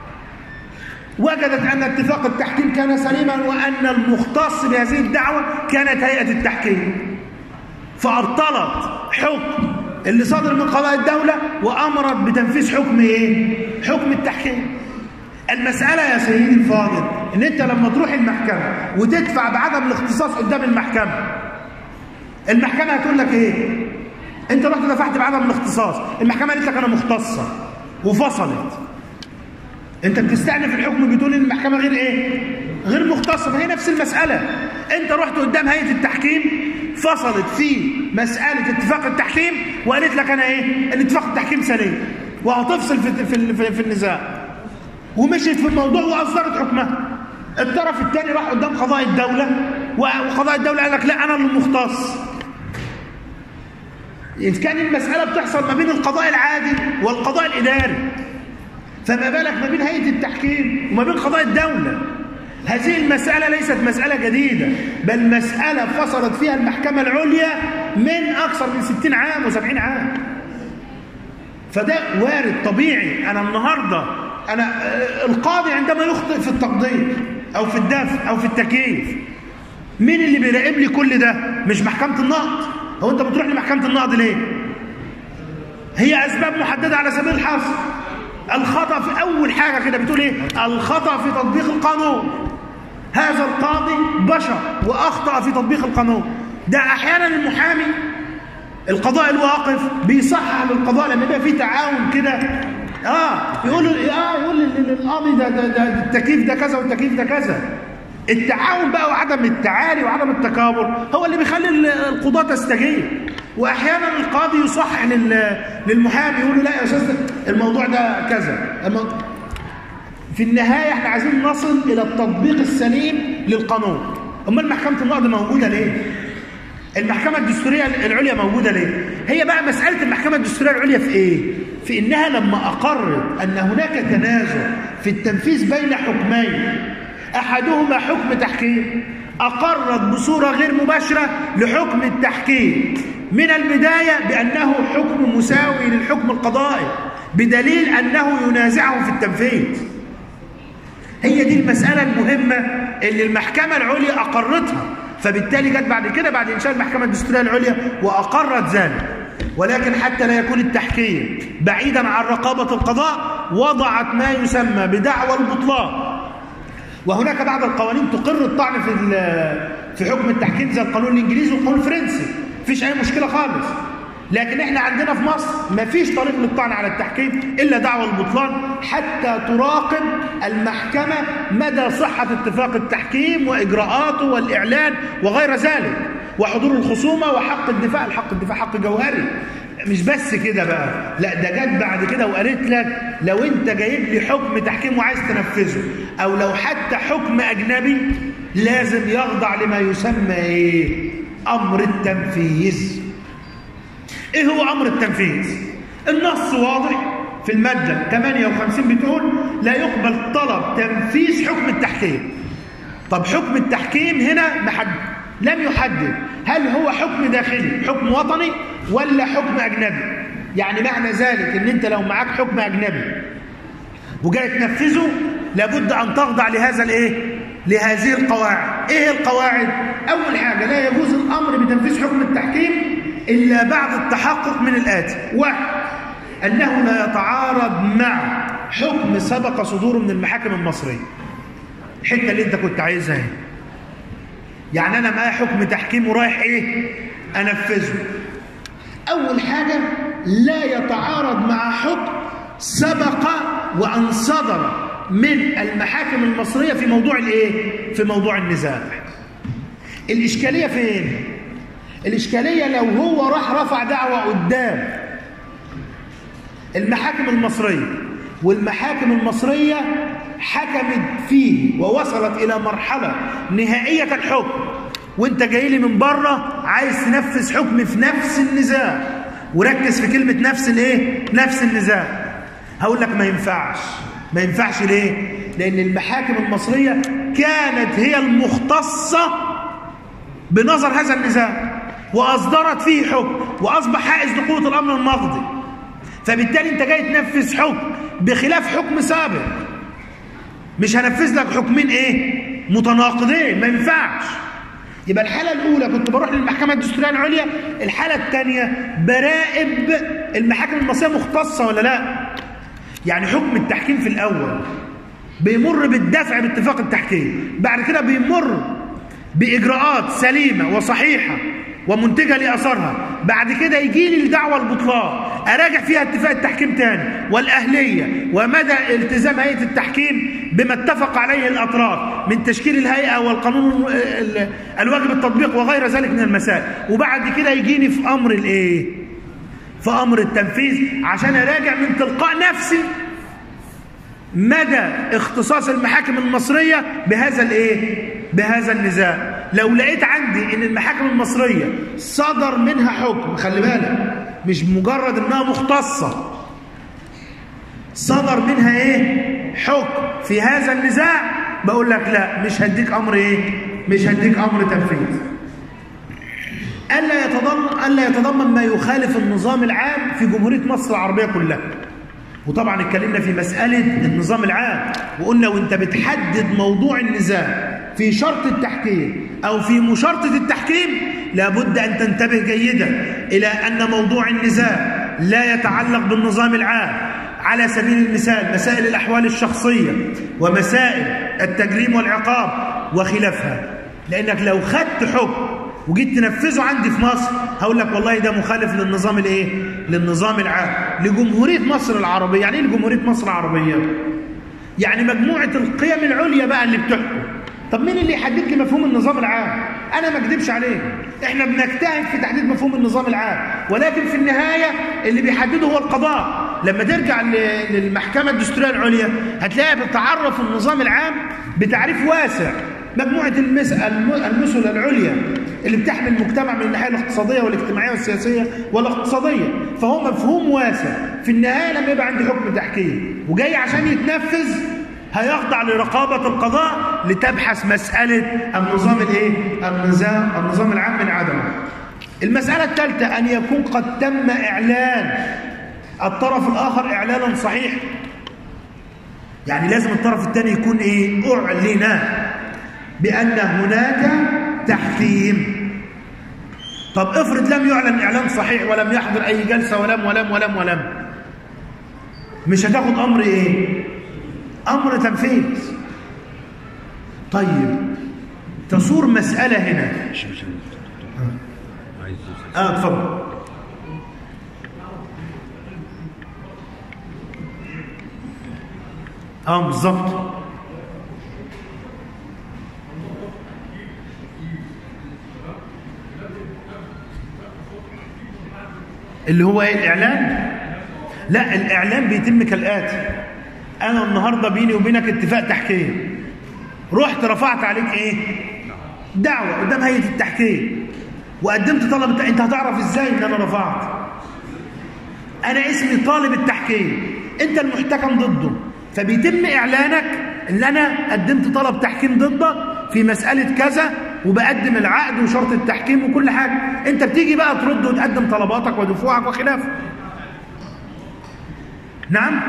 وجدت ان اتفاق التحكيم كان سليما وان المختص بهذه الدعوة كانت هيئة التحكيم فابطلت حكم اللي صادر من قضاء الدولة وامرت بتنفيذ حكم ايه حكم التحكيم المسألة يا سيدي الفاضل ان انت لما تروح المحكمة وتدفع بعدم الاختصاص قدام المحكمة المحكمة هتقول لك ايه انت رحت دفعت بعدم الاختصاص المحكمة قالت لك انا مختصة وفصلت انت بتستأنف الحكم بتقول ان المحكمة غير ايه غير مختصة فهي نفس المسألة انت رحت قدام هيئة التحكيم فصلت في مسألة اتفاق التحكيم وقالت لك انا ايه ان اتفاق التحكيم سليم وهتفصل في, في, في, في النزاع ومشيت في الموضوع واصدرت حكمها الطرف الثاني راح قدام قضاء الدوله وقضاء الدوله قال لك لا انا المختص إذ كان المسألة بتحصل ما بين القضاء العادي والقضاء الإداري فما بالك ما بين هيئة التحكيم وما بين قضاء الدولة هذه المسألة ليست مسألة جديدة بل مسألة فصلت فيها المحكمة العليا من أكثر من 60 عام و70 عام فده وارد طبيعي أنا النهاردة أنا القاضي عندما يخطئ في التقدير أو في الدفع أو في التكييف مين اللي بيراقب لي كل ده مش محكمة النقد هو أنت بتروح لمحكمة النقد ليه هي أسباب محددة على سبيل الحصر الخطأ في أول حاجة كده بتقول إيه الخطأ في تطبيق القانون هذا القاضي بشر وأخطأ في تطبيق القانون ده أحيانا المحامي القضاء الواقف بيصحح للقضاء لما يبقى في تعاون كده اه يقول اه يقول للقاضي ده, ده, ده التكييف ده كذا والتكييف ده كذا التعاون بقى وعدم التعالي وعدم التكابر هو اللي بيخلي القضاة تستجيب واحيانا القاضي يصحح للمحامي يقول له لا يا استاذ الموضوع ده كذا في النهايه احنا عايزين نصل الى التطبيق السليم للقانون امال محكمه النقد موجوده ليه المحكمة الدستورية العليا موجودة ليه؟ هي بقى مسألة المحكمة الدستورية العليا في إيه؟ في إنها لما أقرت أن هناك تنازع في التنفيذ بين حكمين أحدهما حكم تحكيم أقرت بصورة غير مباشرة لحكم التحكيم من البداية بأنه حكم مساوي للحكم القضائي بدليل أنه ينازعه في التنفيذ هي دي المسألة المهمة اللي المحكمة العليا أقرتها فبالتالي جت بعد كده بعد إنشاء المحكمة الدستورية العليا وأقرت ذلك ولكن حتى لا يكون التحكيم بعيدا عن رقابة القضاء وضعت ما يسمى بدعوى البطلان وهناك بعض القوانين تقر الطعن في في حكم التحكيم زي القانون الانجليزي والقانون الفرنسي مفيش اي مشكله خالص لكن احنا عندنا في مصر مفيش طريق للطعن على التحكيم الا دعوى البطلان حتى تراقب المحكمه مدى صحه اتفاق التحكيم واجراءاته والاعلان وغير ذلك وحضور الخصومه وحق الدفاع الحق الدفاع حق جوهري مش بس كده بقى لا ده جت بعد كده وقالت لك لو انت جايب لي حكم تحكيم وعايز تنفذه او لو حتى حكم اجنبي لازم يخضع لما يسمى ايه امر التنفيذ ايه هو امر التنفيذ النص واضح في الماده 58 بتقول لا يقبل طلب تنفيذ حكم التحكيم طب حكم التحكيم هنا محدد لم يحدد هل هو حكم داخلي حكم وطني ولا حكم أجنبي يعني معنى ذلك ان انت لو معاك حكم أجنبي وجاي تنفذه لابد أن تخضع لهذا الايه لهذه القواعد ايه القواعد اول حاجة لا يجوز الامر بتنفيذ حكم التحكيم الا بعد التحقق من الاتي واحد انه لا يتعارض مع حكم سبق صدوره من المحاكم المصرية الحته اللي انت كنت عايزها اهي يعني انا معايا حكم تحكيم ورايح ايه انفذه اول حاجه لا يتعارض مع حكم سبق وان صدر من المحاكم المصريه في موضوع الايه في موضوع النزاع الاشكاليه فين الإشكالية لو هو راح رفع دعوة قدام المحاكم المصرية والمحاكم المصرية حكمت فيه ووصلت إلى مرحلة نهائية الحكم وانت جاي لي من بره عايز تنفذ حكم في نفس النزاع وركز في كلمة نفس الايه نفس النزاع هقول لك ما ينفعش ما ينفعش ليه لأن المحاكم المصرية كانت هي المختصة بنظر هذا النزاع وأصدرت فيه حكم وأصبح حائز لقوة الأمر المقضي فبالتالي أنت جاي تنفذ حكم بخلاف حكم سابق مش هنفذ لك حكمين إيه متناقضين ما ينفعش يبقى الحالة الأولى كنت بروح للمحكمة الدستورية العليا الحالة الثانية براقب المحاكم المصرية مختصة ولا لا يعني حكم التحكيم في الأول بيمر بالدفع باتفاق التحكيم بعد كده بيمر بإجراءات سليمة وصحيحة ومنتجة لأثرها بعد كده يجي لي الدعوة البطلان أراجع فيها اتفاق التحكيم تاني والأهلية ومدى التزام هيئة التحكيم بما اتفق عليه الأطراف من تشكيل الهيئة والقانون الواجب التطبيق وغير ذلك من المسائل وبعد كده يجيني في أمر الإيه؟ في أمر التنفيذ عشان أراجع من تلقاء نفسي مدى اختصاص المحاكم المصرية بهذا الايه بهذا النزاع لو لقيت عندي ان المحاكم المصرية صدر منها حكم خلي بالك مش مجرد انها مختصة صدر منها ايه حكم في هذا النزاع بقول لك لا مش هديك امر ايه مش هديك امر تنفيذ الا يتضمن الا يتضمن ما يخالف النظام العام في جمهورية مصر العربية كلها وطبعا اتكلمنا في مسألة النظام العام وقلنا وانت بتحدد موضوع النزاع في شرط التحكيم أو في مشارطة التحكيم لابد أن تنتبه جيدا إلى أن موضوع النزاع لا يتعلق بالنظام العام على سبيل المثال مسائل الأحوال الشخصية ومسائل التجريم والعقاب وخلافها لأنك لو خدت حكم وجيت تنفذه عندي في مصر هقول لك والله ده مخالف للنظام الايه للنظام العام لجمهوريه مصر العربيه يعني ايه لجمهوريه مصر العربيه يعني مجموعه القيم العليا بقى اللي بتحكم طب مين اللي يحدد لي مفهوم النظام العام انا ما اكذبش عليه احنا بنجتهد في تحديد مفهوم النظام العام ولكن في النهايه اللي بيحدده هو القضاء لما ترجع للمحكمه الدستوريه العليا هتلاقيها بتعرف النظام العام بتعريف واسع مجموعة المثل العليا اللي بتحمي المجتمع من الناحية الاقتصادية والاجتماعية والسياسية والاقتصادية فهو مفهوم واسع في النهاية لما يبقى عندي حكم تحكيم وجاي عشان يتنفذ هيخضع لرقابة القضاء لتبحث مسألة النظام الايه؟ النظام النظام العام من عدمه. المسألة الثالثة أن يكون قد تم إعلان الطرف الآخر إعلانا صحيح يعني لازم الطرف الثاني يكون إيه؟ أعلن بأن هناك تحكيم طب افرض لم يعلن إعلان صحيح ولم يحضر أي جلسة ولم ولم ولم ولم مش هتاخد أمر إيه أمر تنفيذ طيب تصور مسألة هنا اه اتفضل اه بالظبط اللي هو ايه الاعلان لا الاعلان بيتم كالاتي انا النهارده بيني وبينك اتفاق تحكيم رحت رفعت عليك ايه دعوه قدام هيئه التحكيم وقدمت طلب انت هتعرف ازاي ان انا رفعت انا اسمي طالب التحكيم انت المحتكم ضده فبيتم اعلانك ان انا قدمت طلب تحكيم ضدك في مساله كذا وبقدم العقد وشرط التحكيم وكل حاجه انت بتيجي بقى ترد وتقدم طلباتك ودفوعك وخلافه نعم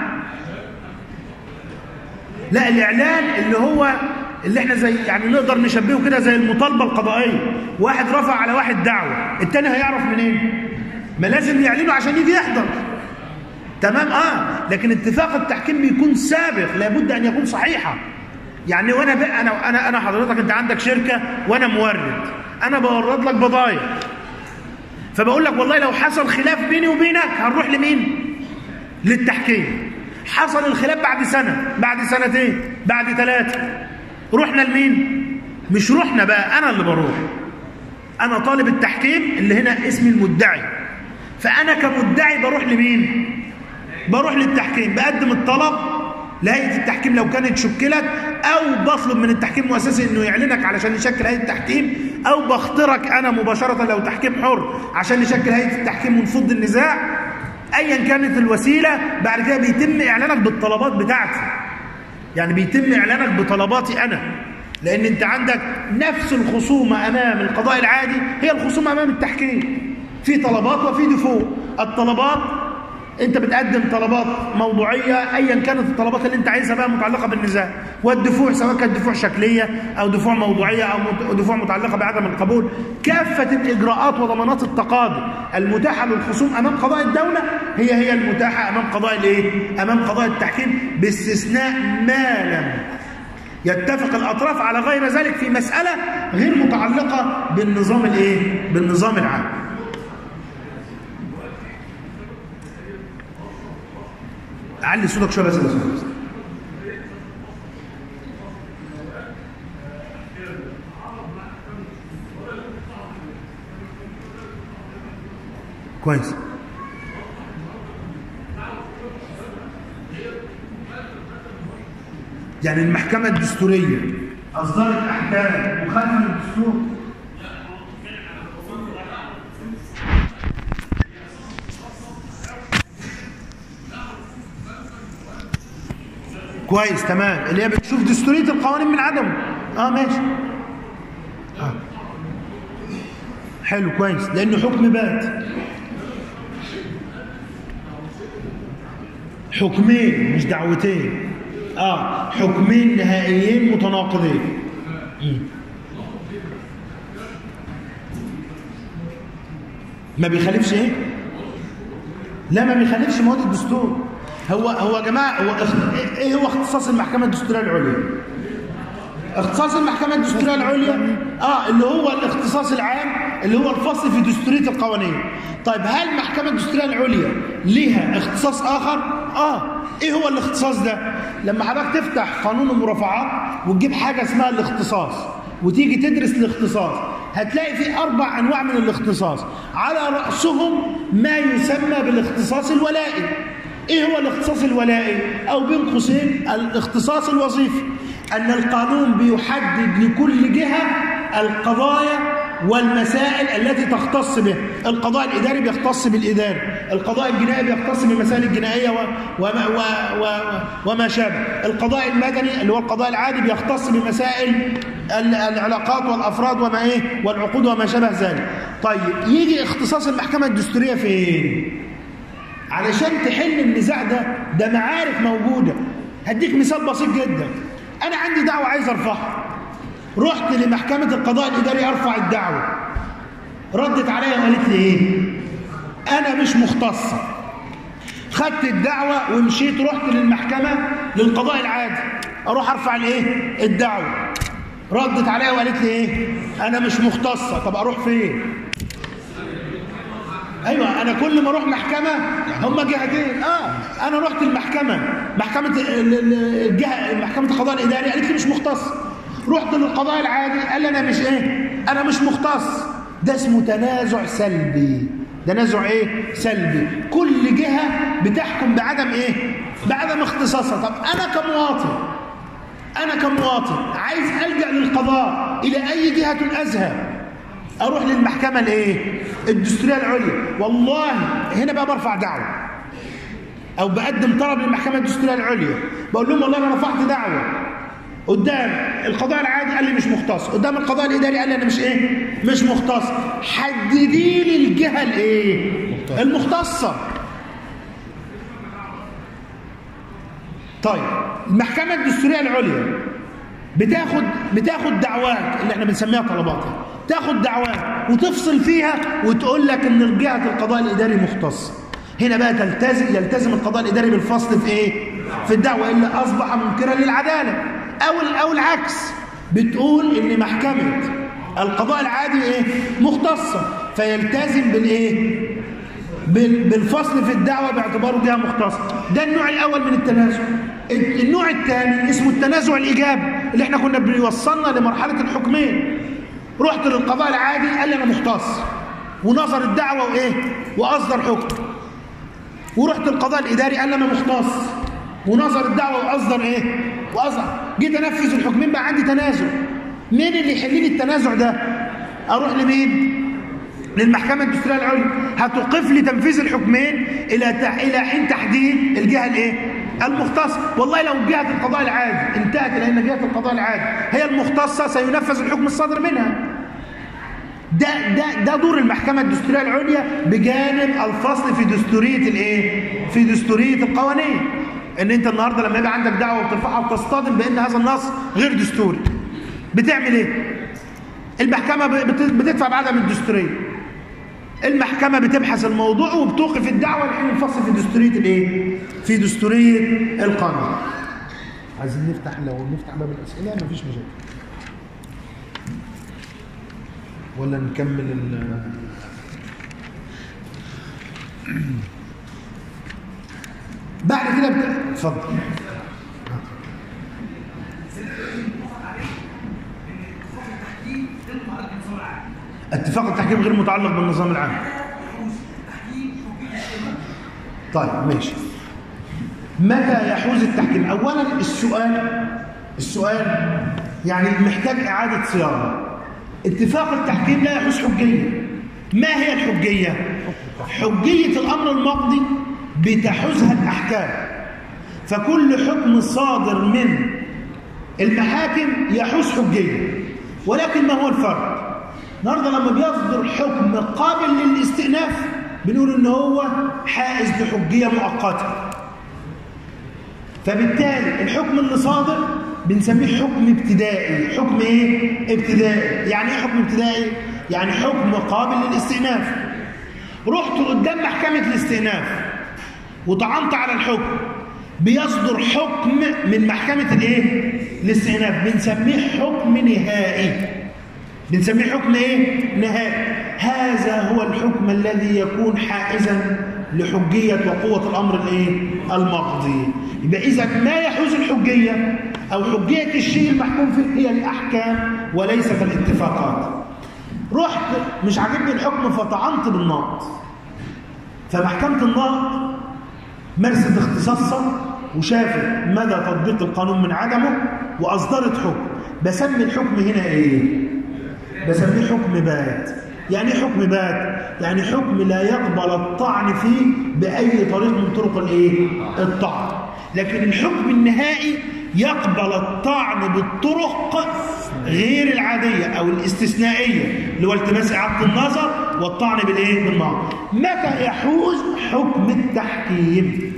لا الاعلان اللي هو اللي احنا زي يعني نقدر نشبهه كده زي المطالبه القضائيه واحد رفع على واحد دعوه التاني هيعرف منين ما لازم يعلنه عشان يجي يحضر تمام اه لكن اتفاق التحكيم بيكون سابق لابد ان يكون صحيحا يعني وانا بقى انا انا انا حضرتك انت عندك شركه وانا مورد انا بورد لك بضايع فبقول لك والله لو حصل خلاف بيني وبينك هنروح لمين للتحكيم حصل الخلاف بعد سنه بعد سنتين بعد ثلاثه رحنا لمين مش رحنا بقى انا اللي بروح انا طالب التحكيم اللي هنا اسمي المدعي فانا كمدعي بروح لمين بروح للتحكيم بقدم الطلب لهيئه التحكيم لو كانت شكلت او بطلب من التحكيم المؤسسي انه يعلنك علشان يشكل هيئه التحكيم او بخترك انا مباشره لو تحكيم حر عشان نشكل هيئه التحكيم ونفض النزاع ايا كانت الوسيله بعد كده بيتم اعلانك بالطلبات بتاعتي يعني بيتم اعلانك بطلباتي انا لان انت عندك نفس الخصومه امام القضاء العادي هي الخصومه امام التحكيم في طلبات وفي دفوع الطلبات انت بتقدم طلبات موضوعيه ايا كانت الطلبات اللي انت عايزها بقى متعلقه بالنزاع والدفوع سواء كانت دفوع شكليه او دفوع موضوعيه او دفوع متعلقه بعدم القبول كافه الاجراءات وضمانات التقاضي المتاحه للخصوم امام قضاء الدوله هي هي المتاحه امام قضاء الايه امام قضاء التحكيم باستثناء ما لم يتفق الاطراف على غير ذلك في مساله غير متعلقه بالنظام الايه بالنظام العام علي صوتك شويه بس يا استاذ كويس يعني المحكمة الدستورية أصدرت أحكام مخالفة للدستور كويس تمام اللي هي بتشوف دستورية القوانين من عدمه اه ماشي آه. حلو كويس لأنه حكم بات حكمين مش دعوتين اه حكمين نهائيين متناقضين ما بيخالفش ايه لا ما بيخالفش مواد الدستور هو هو يا جماعه هو ايه هو اختصاص المحكمه الدستوريه العليا اختصاص المحكمه الدستوريه العليا اه اللي هو الاختصاص العام اللي هو الفصل في دستوريه القوانين طيب هل المحكمه الدستوريه العليا ليها اختصاص اخر اه ايه هو الاختصاص ده لما حضرتك تفتح قانون المرافعات وتجيب حاجه اسمها الاختصاص وتيجي تدرس الاختصاص هتلاقي في اربع انواع من الاختصاص على راسهم ما يسمى بالاختصاص الولائي ايه هو الاختصاص الولائي او بين قوسين الاختصاص الوظيفي ان القانون بيحدد لكل جهه القضايا والمسائل التي تختص به القضاء الإداري بيختص بالإداري القضاء الجنائي بيختص بالمسائل الجنائية وما, و و وما شابه القضاء المدني اللي هو القضاء العادي بيختص بمسائل العلاقات والأفراد وما إيه والعقود وما شابه ذلك طيب يجي اختصاص المحكمة الدستورية فين علشان تحل النزاع ده ده معارف موجودة هديك مثال بسيط جدا أنا عندي دعوة عايز أرفعها رحت لمحكمة القضاء الإداري أرفع الدعوة ردت عليا وقالت لي إيه أنا مش مختصة خدت الدعوة ومشيت رحت للمحكمة للقضاء العادي أروح أرفع الإيه الدعوة ردت عليا وقالت لي إيه أنا مش مختصة طب أروح فين ايوه انا كل ما اروح محكمه هم جهتين اه انا رحت المحكمه محكمه الجهه محكمه القضاء الاداري قالت لي مش مختص رحت للقضاء العادي قال لي انا مش ايه انا مش مختص ده اسمه تنازع سلبي تنازع ايه سلبي كل جهه بتحكم بعدم ايه بعدم اختصاصها طب انا كمواطن انا كمواطن عايز الجا للقضاء الى اي جهه اذهب اروح للمحكمه الايه الدستوريه العليا والله هنا بقى برفع دعوه او بقدم طلب للمحكمه الدستوريه العليا بقول لهم والله انا رفعت دعوه قدام القضاء العادي قال لي مش مختص قدام القضاء الاداري قال لي انا مش ايه مش مختص حددي لي الجهه الايه المختصه طيب المحكمه الدستوريه العليا بتاخد بتاخد دعوات اللي احنا بنسميها طلبات تاخد دعوات وتفصل فيها وتقول لك ان جهه القضاء الاداري مختص هنا بقى تلتزم يلتزم القضاء الاداري بالفصل في ايه في الدعوه الا اصبح منكرا للعداله او او العكس بتقول ان محكمه القضاء العادي ايه مختصه فيلتزم بالايه بالفصل في الدعوه باعتباره جهه مختصه ده النوع الاول من التنازع النوع الثاني اسمه التنازع الايجابي اللي احنا كنا بيوصلنا لمرحله الحكمين رحت للقضاء العادي قال لي انا مختص ونظر الدعوه وايه واصدر حكم ورحت القضاء الاداري قال لي انا مختص ونظر الدعوه واصدر ايه واصدر جيت انفذ الحكمين بقى عندي تنازع مين اللي يحل لي التنازع ده اروح لمين للمحكمه الدستوريه العليا هتوقف لي تنفيذ الحكمين الى الى حين تحديد الجهه الايه المختصه والله لو جهه القضاء العادي انتهت لان جهه القضاء العادي هي المختصه سينفذ الحكم الصادر منها ده ده ده دور المحكمه الدستوريه العليا بجانب الفصل في دستوريه الايه في دستوريه القوانين ان انت النهارده لما يبقى عندك دعوه وترفعها وتصطدم بان هذا النص غير دستوري بتعمل ايه المحكمه بتدفع بعدم الدستوريه المحكمه بتبحث الموضوع وبتوقف الدعوه لحين الفصل في دستوريه الايه في دستوريه القانون عايزين نفتح لو نفتح باب الاسئله مفيش مشاكل ولا نكمل ال بعد كده بت... اتفضل اتفاق التحكيم غير متعلق بالنظام العام طيب ماشي متى يحوز التحكيم اولا السؤال السؤال يعني محتاج اعاده صياغه اتفاق التحكيم لا يحوز حجيه ما هي الحجيه حجيه الامر المقضي بتحوزها الاحكام فكل حكم صادر من المحاكم يحوز حجيه ولكن ما هو الفرق النهارده لما بيصدر حكم قابل للاستئناف بنقول ان هو حائز لحجيه مؤقته فبالتالي الحكم اللي صادر بنسميه حكم ابتدائي حكم ايه ابتدائي يعني ايه حكم ابتدائي يعني حكم قابل للاستئناف رحت قدام محكمه الاستئناف وطعنت على الحكم بيصدر حكم من محكمه الايه الاستئناف بنسميه حكم نهائي بنسميه حكم ايه نهائي هذا هو الحكم الذي يكون حائزا لحجيه وقوه الامر الايه المقضي يبقى اذا ما يحوز الحجيه او حجيه الشيء المحكوم فيه هي الاحكام وليست الاتفاقات رحت مش عاجبني الحكم فطعنت بالنقض فمحكمه النقض مارست اختصاصها وشافت مدى تطبيق القانون من عدمه واصدرت حكم بسمي الحكم هنا ايه بسميه حكم بات يعني ايه حكم بات يعني حكم لا يقبل الطعن فيه باي طريق من طرق الايه الطعن لكن الحكم النهائي يقبل الطعن بالطرق غير العاديه او الاستثنائيه اللي هو التماس اعاده النظر والطعن بالايه بالنار متى يحوز حكم التحكيم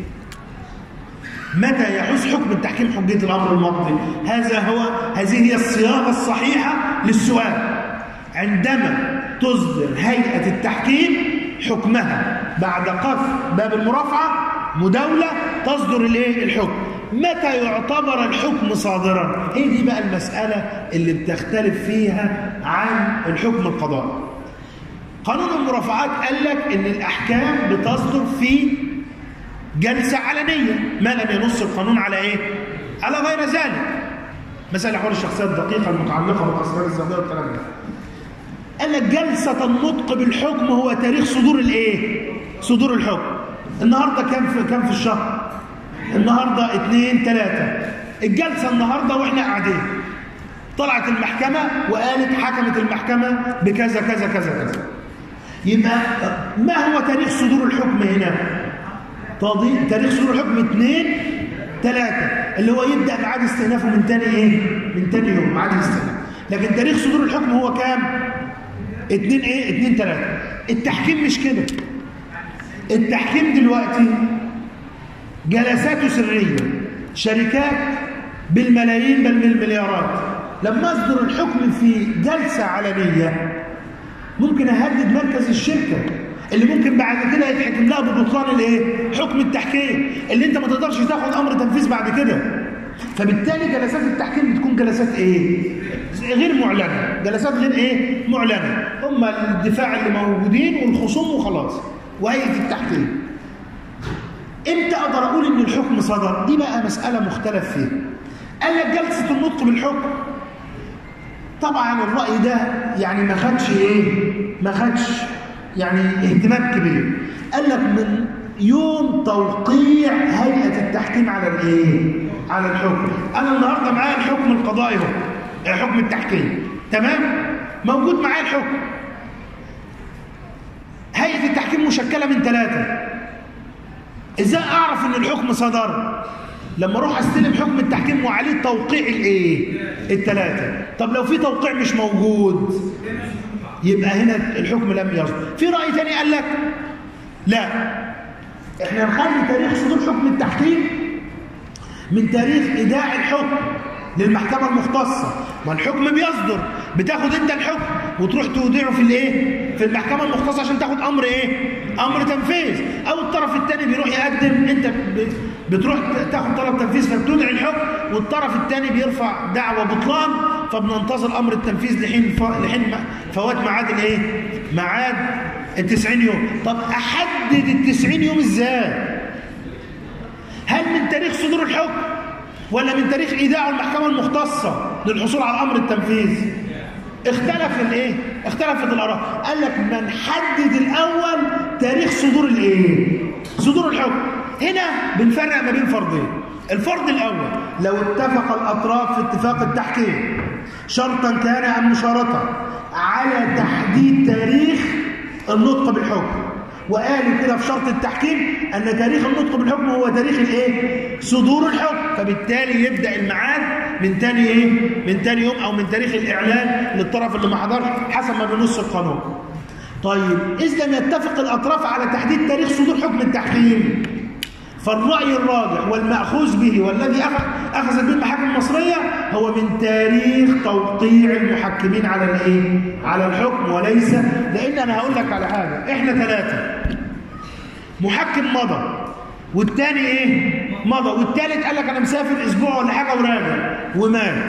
متى يحوز حكم التحكيم حجيه الامر المقضي هذا هو هذه هي الصياغه الصحيحه للسؤال عندما تصدر هيئة التحكيم حكمها بعد قف باب المرافعة مداولة تصدر الايه الحكم متى يعتبر الحكم صادرا هي دي بقى المسألة اللي بتختلف فيها عن الحكم القضائي قانون المرافعات قال لك ان الاحكام بتصدر في جلسة علنية ما لم ينص القانون على ايه على غير ذلك مسألة حول الشخصية الدقيقة المتعلقة بالأسرار الزوجية والكلام ده قال لك جلسة النطق بالحكم هو تاريخ صدور الايه صدور الحكم النهاردة كام في كام في الشهر النهاردة اثنين ثلاثة الجلسة النهاردة واحنا قاعدين طلعت المحكمة وقالت حكمت المحكمة بكذا كذا كذا كذا يبقى ما هو تاريخ صدور الحكم هنا تاريخ صدور الحكم اثنين ثلاثة اللي هو يبدأ ميعاد استئنافه من تاني ايه من تاني يوم ميعاد الاستئناف لكن تاريخ صدور الحكم هو كام اتنين ايه اتنين تلاتة التحكيم مش كده التحكيم دلوقتي جلساته سرية شركات بالملايين بل بالمليارات لما اصدر الحكم في جلسة علنية ممكن اهدد مركز الشركة اللي ممكن بعد كده يتحكم لها ببطلان الايه حكم التحكيم اللي انت ما تقدرش تاخد امر تنفيذ بعد كده فبالتالي جلسات التحكيم بتكون جلسات ايه غير معلنه جلسات غير ايه معلنه هم الدفاع اللي موجودين والخصوم وخلاص وهيئه التحكيم امتى اقدر اقول ان الحكم صدر دي بقى مساله مختلف فيها قال لك جلسه النطق بالحكم طبعا الرأي ده يعني ما خدش ايه ما خدش يعني اهتمام كبير قال لك من يوم توقيع هيئة التحكيم على الايه على الحكم انا النهارده معايا الحكم القضائي اهو حكم التحكيم تمام موجود معايا الحكم هيئة التحكيم مشكلة من ثلاثة ازاي اعرف ان الحكم صدر لما اروح استلم حكم التحكيم وعليه توقيع الايه الثلاثه طب لو في توقيع مش موجود يبقى هنا الحكم لم يصدر في راي ثاني قال لك لا احنا نخلي تاريخ صدور حكم التحكيم من تاريخ ايداع الحكم للمحكمه المختصه ما الحكم بيصدر بتاخد انت الحكم وتروح تودعه في الايه في المحكمه المختصه عشان تاخد امر ايه امر تنفيذ او الطرف الثاني بيروح يقدم انت بتروح تاخد طلب تنفيذ فبتودع الحكم والطرف الثاني بيرفع دعوى بطلان فبننتظر امر التنفيذ لحين ف... لحين فوات ميعاد الايه ميعاد ال 90 يوم طب احدد ال 90 يوم ازاي هل من تاريخ صدور الحكم ولا من تاريخ ايداعه المحكمه المختصه للحصول على امر التنفيذ اختلف الايه اختلفت الاراء قال لك ما نحدد الاول تاريخ صدور الايه صدور الحكم هنا بنفرق ما بين فرضين الفرض الاول لو اتفق الاطراف في اتفاق التحكيم شرطا كان ام مشارطه على تحديد تاريخ النطق بالحكم وقالوا كده في شرط التحكيم ان تاريخ النطق بالحكم هو تاريخ الايه صدور الحكم فبالتالي يبدا الميعاد من تاني ايه من تاني يوم او من تاريخ الاعلان للطرف اللي ما حضرش حسب ما بينص القانون طيب اذا لم يتفق الاطراف على تحديد تاريخ صدور حكم التحكيم فالراي الراجح والماخوذ به والذي اخذت به المحاكم المصريه هو من تاريخ توقيع المحكمين على الايه على الحكم وليس لان انا هقول لك على حاجه احنا ثلاثه محكم مضى والتاني ايه مضى والتالت قال لك انا مسافر اسبوع ولا حاجه وراجع ومات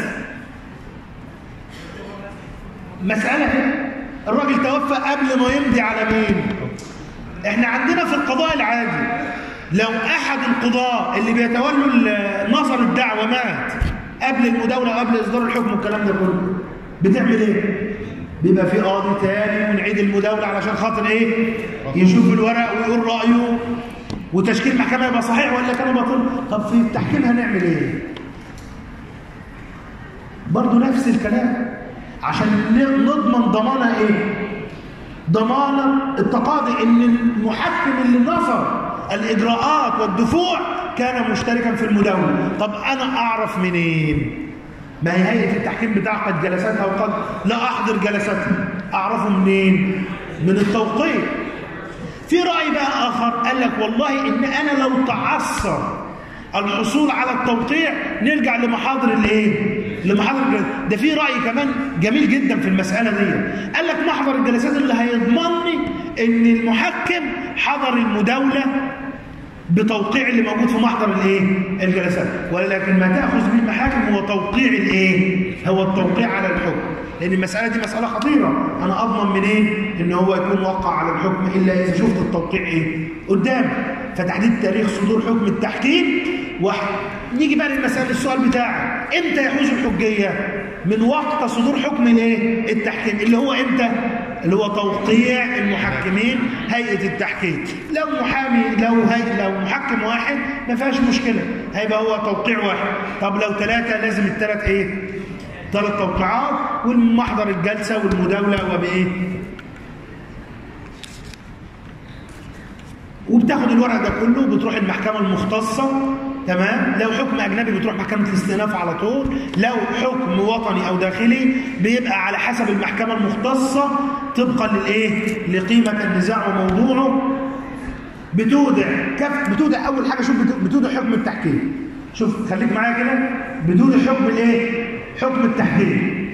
مساله كده الراجل توفى قبل ما يمضي على مين احنا عندنا في القضاء العادي لو احد القضاة اللي بيتولوا نظر الدعوة مات قبل المداولة وقبل اصدار الحكم والكلام ده كله بتعمل ايه بيبقى في قاضي تاني ونعيد المداولة علشان خاطر ايه يشوف الورق ويقول رأيه وتشكيل محكمة يبقى صحيح ولا كان باطل طب في التحكيم هنعمل ايه برضه نفس الكلام عشان نضمن ضمانة ايه ضمانة التقاضي ان المحكم اللي نصر الإجراءات والدفوع كان مشتركا في المداولة طب أنا أعرف منين ما هي هيئة التحكيم بتعقد جلساتها وقد لا أحضر جلساتها أعرفه منين من التوقيع في رأي بقى آخر قال لك والله إن أنا لو تعثر الحصول على التوقيع نرجع لمحاضر الايه لمحاضر الجلسات ده في راي كمان جميل جدا في المساله دي قال لك محضر الجلسات اللي هيضمنني ان المحكم حضر المداوله بتوقيع اللي موجود في محضر الايه الجلسات ولكن ما تاخذ به المحاكم هو توقيع الايه هو التوقيع على الحكم لان المساله دي مساله خطيره انا اضمن منين إيه؟ ان هو يكون وقع على الحكم الا اذا شفت التوقيع ايه قدامي فتحديد تاريخ صدور حكم التحكيم واحد نيجي بقى للمسألة السؤال بتاعك امتى يحوز الحجية من وقت صدور حكم الايه التحكيم اللي هو امتى اللي هو توقيع المحكمين هيئة التحكيم لو محامي لو هي لو محكم واحد ما فيهاش مشكلة هيبقى هو توقيع واحد طب لو ثلاثة لازم الثلاث ايه ثلاث توقيعات والمحضر الجلسة والمداولة وبايه وبتاخد الورق ده كله بتروح المحكمة المختصة تمام لو حكم أجنبي بتروح محكمة الاستئناف على طول لو حكم وطني أو داخلي بيبقى على حسب المحكمة المختصة طبقا للإيه لقيمة النزاع وموضوعه بتودع كف بتودع أول حاجة شوف بتودع حكم التحكيم شوف خليك معايا كده بتودع حكم الإيه حكم التحكيم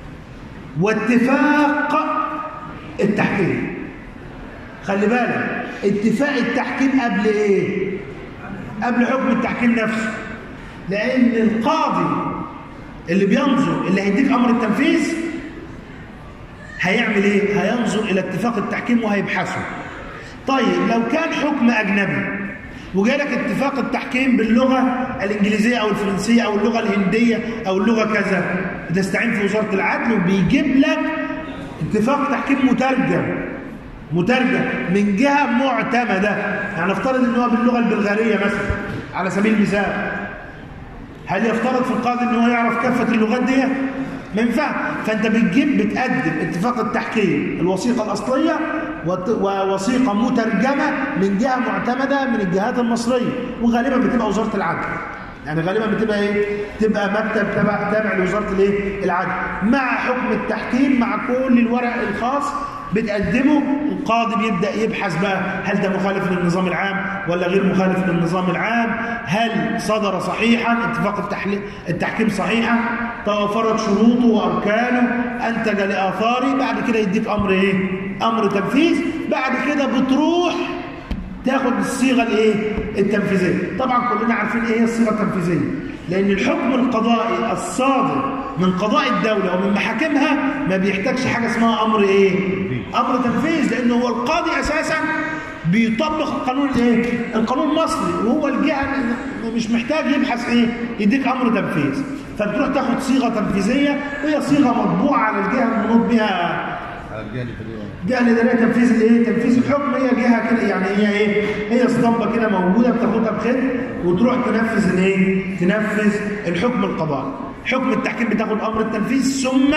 واتفاق التحكيم خلي بالك اتفاق التحكيم قبل ايه قبل حكم التحكيم نفسه لان القاضي اللي بينظر اللي هيديك امر التنفيذ هيعمل ايه هينظر الى اتفاق التحكيم وهيبحثه طيب لو كان حكم اجنبي وجالك اتفاق التحكيم باللغه الانجليزيه او الفرنسيه او اللغه الهنديه او اللغه كذا بتستعين في وزاره العدل وبيجيب لك اتفاق تحكيم مترجم مترجم من جهه معتمده يعني نفترض ان هو باللغه البلغاريه مثلا على سبيل المثال هل يفترض في القاضي ان هو يعرف كافه اللغات دي ما ينفع فانت بتجيب بتقدم اتفاق التحكيم الوثيقه الاصليه ووثيقه مترجمه من جهه معتمده من الجهات المصريه وغالبا بتبقى وزاره العدل يعني غالبا بتبقى ايه تبقى مكتب تبع تابع لوزاره الايه العدل مع حكم التحكيم مع كل الورق الخاص بتقدمه القاضي بيبدا يبحث بقى هل ده مخالف للنظام العام ولا غير مخالف للنظام العام هل صدر صحيحا اتفاق التحكيم صحيحا توفرت شروطه واركانه انتج لاثاره بعد كده يديك امر ايه امر تنفيذ بعد كده بتروح تاخد الصيغه الايه التنفيذيه طبعا كلنا عارفين ايه هي الصيغه التنفيذيه لان الحكم القضائي الصادر من قضاء الدوله ومن محاكمها ما بيحتاجش حاجه اسمها امر ايه امر تنفيذ لانه هو القاضي اساسا بيطبق القانون الايه القانون المصري وهو الجهه مش محتاج يبحث ايه يديك امر تنفيذ فبتروح تاخد صيغه تنفيذيه وهي صيغه مطبوعه على الجهه المنوط بها الجهه الاداريه تنفيذ الايه تنفيذ الحكم هي جهه كده يعني هي ايه هي اسطمبه كده موجوده بتاخدها بخير وتروح تنفذ الايه تنفذ الحكم القضائي حكم التحكيم بتاخد امر التنفيذ ثم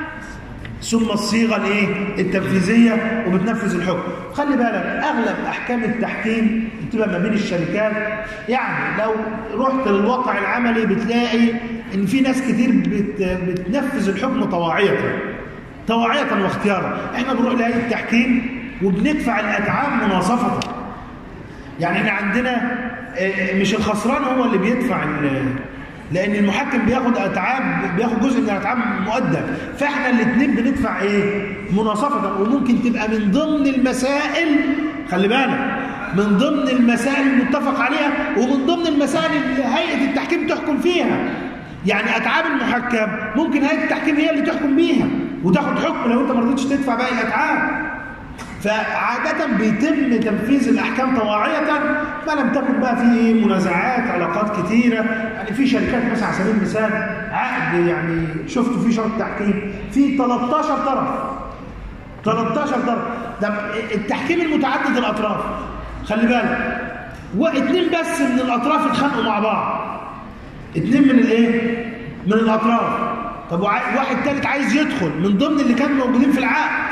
ثم الصيغه الايه التنفيذيه وبتنفذ الحكم خلي بالك اغلب احكام التحكيم بتبقى ما بين الشركات يعني لو رحت للواقع العملي بتلاقي ان في ناس كتير بت بتنفذ الحكم طواعيه طواعية واختيارا احنا بنروح لهيئة التحكيم وبندفع الأتعاب مناصفة يعني احنا عندنا مش الخسران هو اللي بيدفع لأن المحكم بياخد أتعاب بياخد جزء من الأتعاب مؤدب فاحنا الاثنين بندفع ايه مناصفة وممكن تبقى من ضمن المسائل خلي بالك من ضمن المسائل المتفق عليها ومن ضمن المسائل اللي هيئة التحكيم تحكم فيها يعني أتعاب المحكم ممكن هيئة التحكيم هي اللي تحكم بيها وتاخد حكم لو انت ما رضيتش تدفع باقي الاتعاب فعادة بيتم تنفيذ الأحكام طواعية ما لم تكن بقى في منازعات علاقات كتيرة يعني في شركات مثلا على سبيل المثال عقد يعني شفتوا في شرط تحكيم في 13 طرف 13 طرف ده التحكيم المتعدد الأطراف خلي بالك واثنين بس من الأطراف اتخانقوا مع بعض اثنين من الايه؟ من الأطراف طب واحد ثالث عايز يدخل من ضمن اللي كانوا موجودين في العقد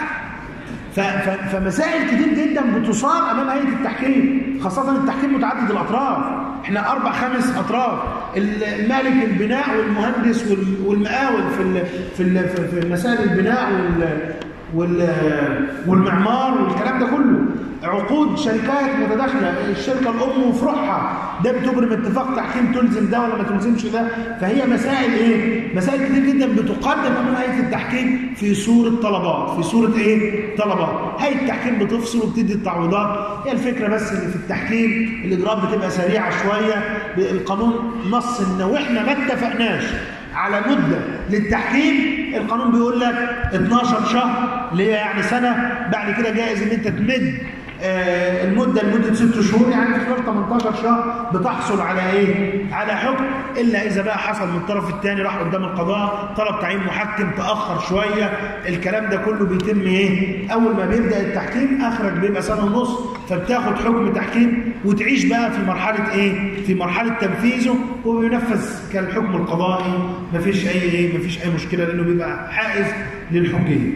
فمسائل كتير جدا بتصار امام هيئه التحكيم خاصه التحكيم متعدد الاطراف احنا اربع خمس اطراف المالك البناء والمهندس والمقاول في في في مسائل البناء وال والمعمار والكلام ده كله عقود شركات متداخله الشركه الام وفروعها ده بتبرم اتفاق تحكيم تلزم ده ولا ما تلزمش ده فهي مسائل ايه مسائل كتير جدا بتقدم امام هيئه التحكيم في صوره طلبات في صوره ايه طلبات هيئه التحكيم بتفصل وبتدي التعويضات هي الفكره بس اللي في التحكيم الاجراءات بتبقى سريعه شويه القانون نص ان واحنا ما اتفقناش على مدة للتحكيم القانون بيقول لك 12 شهر اللي هي يعني سنة بعد كده جائز ان انت تمد آه المدة لمدة ست شهور يعني في خلال 18 شهر بتحصل على ايه؟ على حكم الا اذا بقى حصل من الطرف الثاني راح قدام القضاء طلب تعيين محكم تاخر شويه الكلام ده كله بيتم ايه؟ اول ما بيبدا التحكيم اخرك بيبقى سنه ونص فبتاخد حكم تحكيم وتعيش بقى في مرحله ايه؟ في مرحله تنفيذه وبينفذ كالحكم القضائي مفيش اي ايه؟ مفيش اي مشكله لانه بيبقى حائز للحجيه.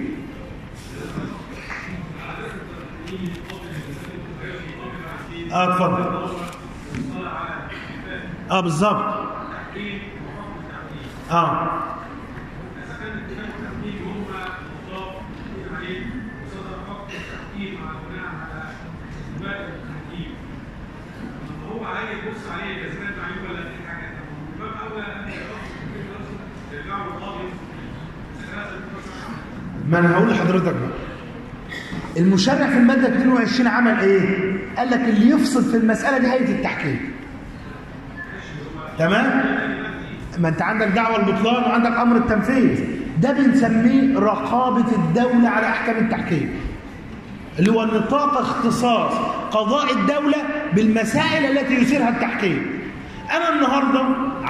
اه اتفضل اه بالظبط اه هو عايز يبص عليه اذا سمعت عليه ولا في حاجه طب باب اولى ان يرجعوا للقاضي ما انا هقول لحضرتك بقى المشرع في الماده 22 عمل ايه قال لك اللي يفصل في المساله دي هيئه التحكيم تمام ما انت عندك دعوه البطلان وعندك امر التنفيذ ده بنسميه رقابه الدوله على احكام التحكيم اللي هو نطاق اختصاص قضاء الدوله بالمسائل التي يثيرها التحكيم انا النهارده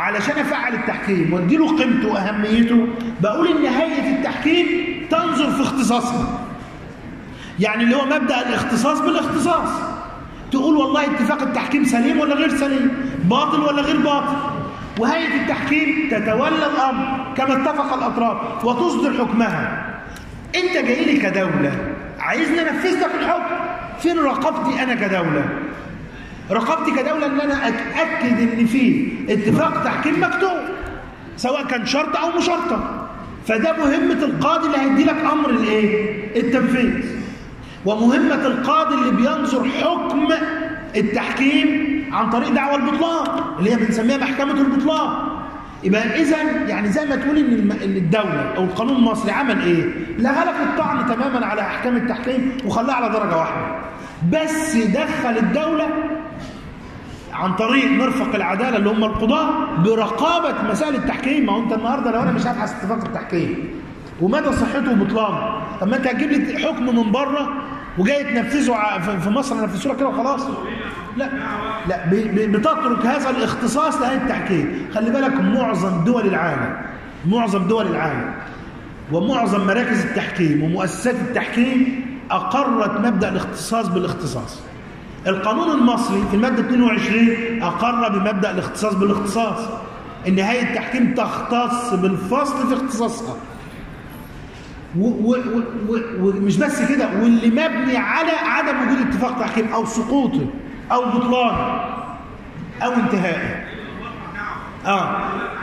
علشان افعل التحكيم واديله قيمته واهميته بقول ان هيئه التحكيم تنظر في اختصاصها يعني اللي هو مبدا الاختصاص بالاختصاص تقول والله اتفاق التحكيم سليم ولا غير سليم باطل ولا غير باطل وهيئه التحكيم تتولى الامر كما اتفق الاطراف وتصدر حكمها انت جاي لي كدوله عايزني انفذ لك الحكم فين رقابتي انا كدوله رقابتي كدوله ان انا اتاكد ان في اتفاق تحكيم مكتوب سواء كان شرط او مشارطه فده مهمه القاضي اللي هيدي لك امر الايه التنفيذ ومهمه القاضي اللي بينظر حكم التحكيم عن طريق دعوى البطلان اللي هي بنسميها محكمه البطلان يبقى اذا يعني زي ما تقول ان الم- إن الدوله او القانون المصري عمل ايه لغى لك الطعن تماما على احكام التحكيم وخلاها على درجه واحده بس دخل الدوله عن طريق مرفق العداله اللي هم القضاه برقابه مسائل التحكيم ما هو انت النهارده لو انا مش هبحث اتفاق التحكيم ومدى صحته وبطلانه طب ما انت هتجيب لي حكم من بره وجاي تنفذه ع- في في مصر نفذه لك كده وخلاص لا لا ب- ب- بتترك هذا الاختصاص لهيئه التحكيم خلي بالك معظم دول العالم معظم دول العالم ومعظم مراكز التحكيم ومؤسسات التحكيم اقرت مبدا الاختصاص بالاختصاص القانون المصري في الماده 22 اقر بمبدا الاختصاص بالاختصاص ان هيئه التحكيم تختص بالفصل في اختصاصها و- و- و- و- ومش بس كده واللي مبني على عدم وجود اتفاق تحكيم او سقوطه او بطلانه او انتهائه اه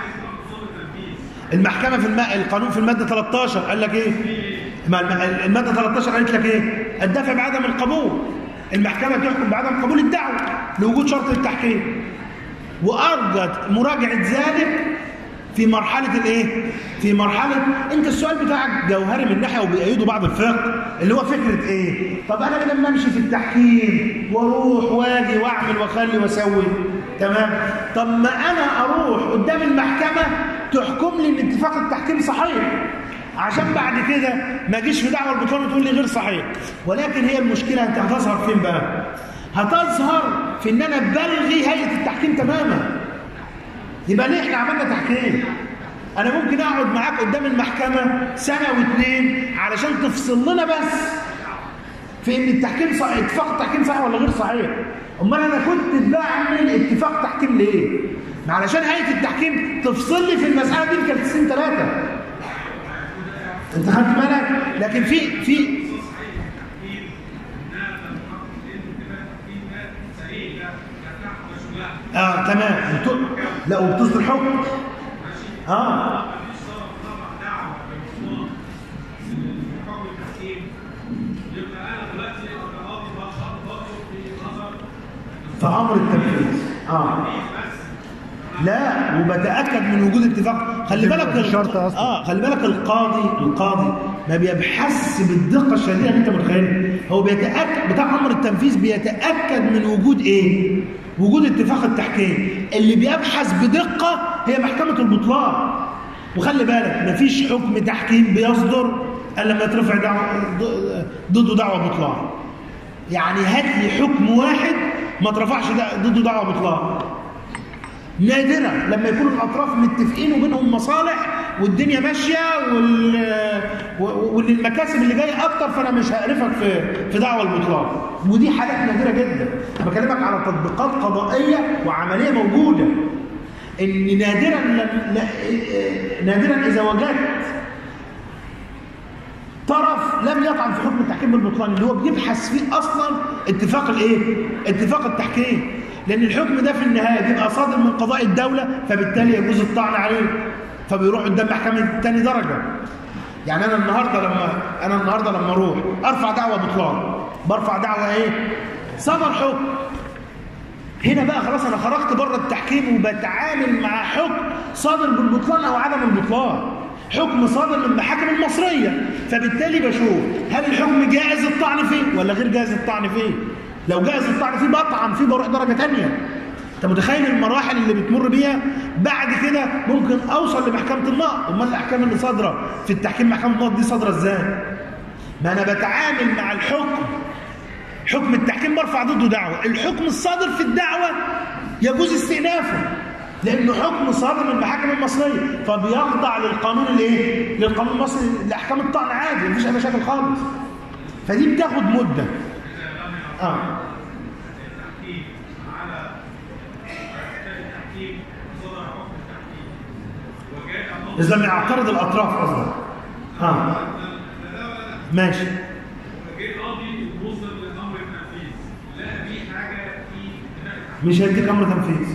المحكمه في الم... القانون في الماده 13 قال لك ايه ما الم- الماده 13 قالت لك ايه الدفع بعدم القبول المحكمه تحكم بعدم قبول الدعوه لوجود شرط التحكيم وارجت مراجعه ذلك في مرحله الايه في مرحله انت السؤال بتاعك جوهري من ناحيه وبيأيده بعض الفقه اللي هو فكره ايه طب انا لما امشي في التحكيم واروح واجي واعمل واخلي واسوي تمام طب ما انا اروح قدام المحكمه تحكم لي ان اتفاق التحكيم صحيح عشان بعد كده ما اجيش في دعوه البطلان وتقول لي غير صحيح ولكن هي المشكله انت هتظهر فين بقى هتظهر في ان انا بلغي هيئه التحكيم تماما يبقى ليه احنا عملنا تحكيم انا ممكن اقعد معاك قدام المحكمه سنه واثنين علشان تفصل لنا بس في ان التحكيم صح اتفاق التحكيم صحيح ولا غير صحيح امال انا كنت بعمل اتفاق تحكيم ليه ما علشان هيئه التحكيم تفصل لي في المساله دي بجلستين ثلاثه انت خدت بالك لكن في في اه تمام بت... لا وبتصدر حكم اه في امر التنفيذ اه لا وبتاكد من وجود اتفاق خلي بالك الشرط أصلاً. اه خلي بالك القاضي القاضي ما بيبحث بالدقه الشديده اللي انت متخيلها هو بيتاكد بتاع امر التنفيذ بيتاكد من وجود ايه وجود اتفاق التحكيم اللي بيبحث بدقه هي محكمه البطلان وخلي بالك مفيش حكم تحكيم بيصدر الا لما يترفع دعوه ضده دعوه بطلان يعني هات لي حكم واحد ما اترفعش دا- ضده دعوه بطلان نادرا لما يكون الاطراف متفقين وبينهم مصالح والدنيا ماشيه وال... و- وان المكاسب اللي جايه اكتر فانا مش هقرفك في في دعوى البطلان ودي حالات نادره جدا أنا بكلمك على تطبيقات قضائيه وعمليه موجوده ان نادرا لم... لا... نادرا اذا وجدت طرف لم يطعن في حكم التحكيم بالبطلان اللي هو بيبحث فيه اصلا اتفاق الايه اتفاق التحكيم لان الحكم ده في النهايه بيبقى صادر من قضاء الدوله فبالتالي يجوز الطعن عليه فبيروح قدام محكمه تاني درجه يعني انا النهارده لما انا النهارده لما اروح ارفع دعوه بطلان برفع دعوه ايه صدر حكم هنا بقى خلاص انا خرجت بره التحكيم وبتعامل مع حكم صادر بالبطلان او عدم البطلان حكم صادر من المحاكم المصريه فبالتالي بشوف هل الحكم جائز الطعن فيه ولا غير جائز الطعن فيه لو جائز الطعن فيه بطعن فيه بروح درجه ثانيه انت متخيل المراحل اللي بتمر بيها بعد كده ممكن اوصل لمحكمه النقض امال الاحكام اللي صادره في التحكيم محكمه النقض دي صادره ازاي ما انا بتعامل مع الحكم حكم التحكيم برفع ضده دعوة الحكم الصادر في الدعوة يجوز استئنافه لانه حكم صادر من المحاكم المصريه فبيخضع للقانون الايه للقانون المصري لاحكام الطعن عادي مفيش اي مشاكل خالص فدي بتاخد مده اه التحكيم على التحكيم صدر حكم التحكيم وجاء النص اذا لم يعترض الاطراف قصدك اه ماشي جه قاضي وصل لامر التنفيذ لقى في حاجه في بناء التحكيم مش هيديك امر تنفيذ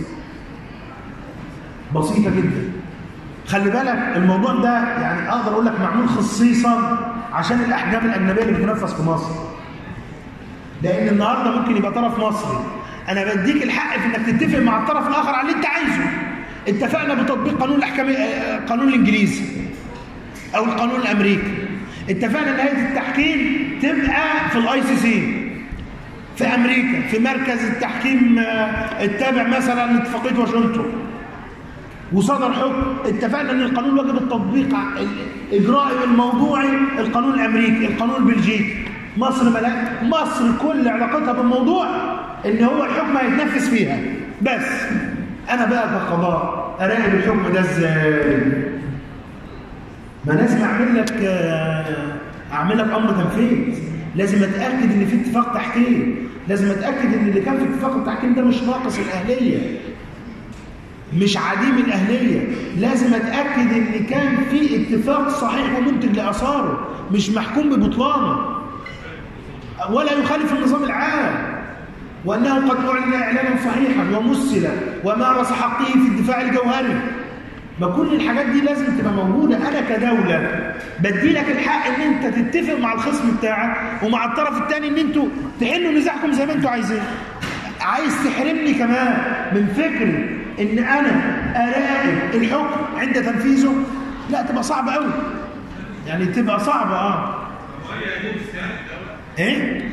بسيطه جدا خلي بالك الموضوع ده يعني اقدر اقول لك معمول خصيصا عشان الاحكام الاجنبيه اللي بتنفذ في مصر لان النهارده ممكن يبقى طرف مصري انا بديك الحق في انك تتفق مع الطرف الاخر على اللي انت عايزه اتفقنا بتطبيق قانون الاحكام آه، قانون الانجليزي او القانون الامريكي اتفقنا ان هيئه التحكيم تبقى في الاي سي سي في امريكا في مركز التحكيم آه، التابع مثلا لاتفاقيه واشنطن وصدر حكم اتفقنا ان القانون واجب التطبيق ع- الاجرائي والموضوعي القانون الامريكي القانون البلجيكي مصر ملا مصر كل علاقتها بالموضوع ان هو الحكم هيتنفذ فيها بس انا بقى كقضاء اراقب الحكم ده ازاي ما لازم اعمل لك آه، اعمل لك امر تنفيذ لازم اتاكد ان في اتفاق تحكيم لازم اتاكد ان اللي كان في اتفاق التحكيم ده مش ناقص الاهليه مش عديم الاهليه لازم اتاكد ان كان في اتفاق صحيح ومنتج لاثاره مش محكوم ببطلانه ولا يخالف النظام العام وانه قد اعلن اعلانا صحيحا ومثل ومارس حقه في الدفاع الجوهري ما كل الحاجات دي لازم تبقى موجوده انا كدوله بدي لك الحق ان انت تتفق مع الخصم بتاعك ومع الطرف الثاني ان انتوا تحلوا نزاعكم زي ما انتوا عايزين عايز تحرمني كمان من فكرة ان انا اراقب الحكم عند تنفيذه لا تبقى صعبة قوي يعني تبقى صعبة اه ايه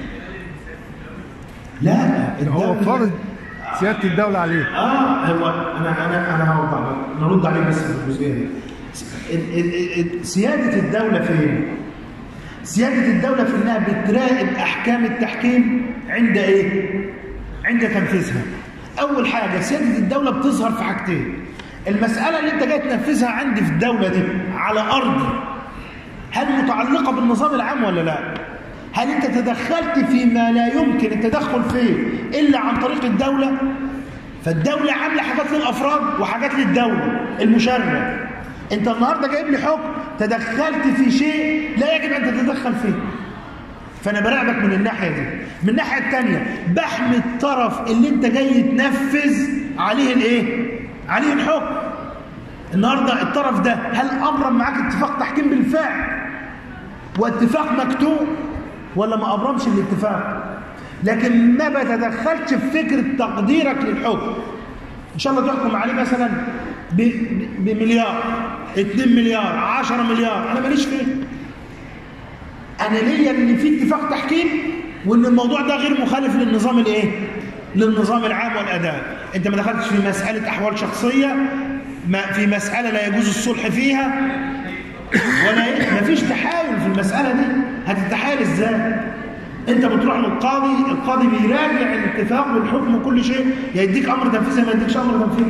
لا هو الدولة- فرض سياده الدوله عليه اه هو انا انا انا هوضح لك نرد عليه بس في الجزئيه دي ال- ال- ال- سياده الدوله فين؟ سياده الدوله في انها بتراقب احكام التحكيم عند ايه؟ عند تنفيذها. اول حاجه سياده الدوله بتظهر في حاجتين. المساله اللي انت جاي تنفذها عندي في الدوله دي على ارضي هل متعلقه بالنظام العام ولا لا؟ هل انت تدخلت فيما لا يمكن التدخل فيه الا عن طريق الدوله؟ فالدولة عاملة حاجات للأفراد وحاجات للدولة المشرع أنت النهاردة جايب لي حكم تدخلت في شيء لا يجب أن تتدخل فيه فأنا براقبك من الناحية دي من الناحية الثانية بحمي الطرف اللي أنت جاي تنفذ عليه الإيه؟ عليه الحكم النهاردة الطرف ده هل أبرم معاك اتفاق تحكيم بالفعل واتفاق مكتوب ولا ما أبرمش الاتفاق لكن ما بتدخلش في فكرة تقديرك للحكم إن شاء الله تحكم عليه مثلا ب- ب- بمليار 2 مليار 10 مليار أنا ماليش فيه أنا ليا إن في اتفاق تحكيم وإن الموضوع ده غير مخالف للنظام الإيه؟ للنظام العام والأداء أنت ما دخلتش في مسألة أحوال شخصية ما في مسألة لا يجوز الصلح فيها ولا إيه؟ مفيش تحايل في المسألة دي هتتحايل إزاي؟ انت بتروح للقاضي القاضي بيراجع الاتفاق والحكم وكل شيء يا يديك امر تنفيذ يا ما يديكش امر تنفيذ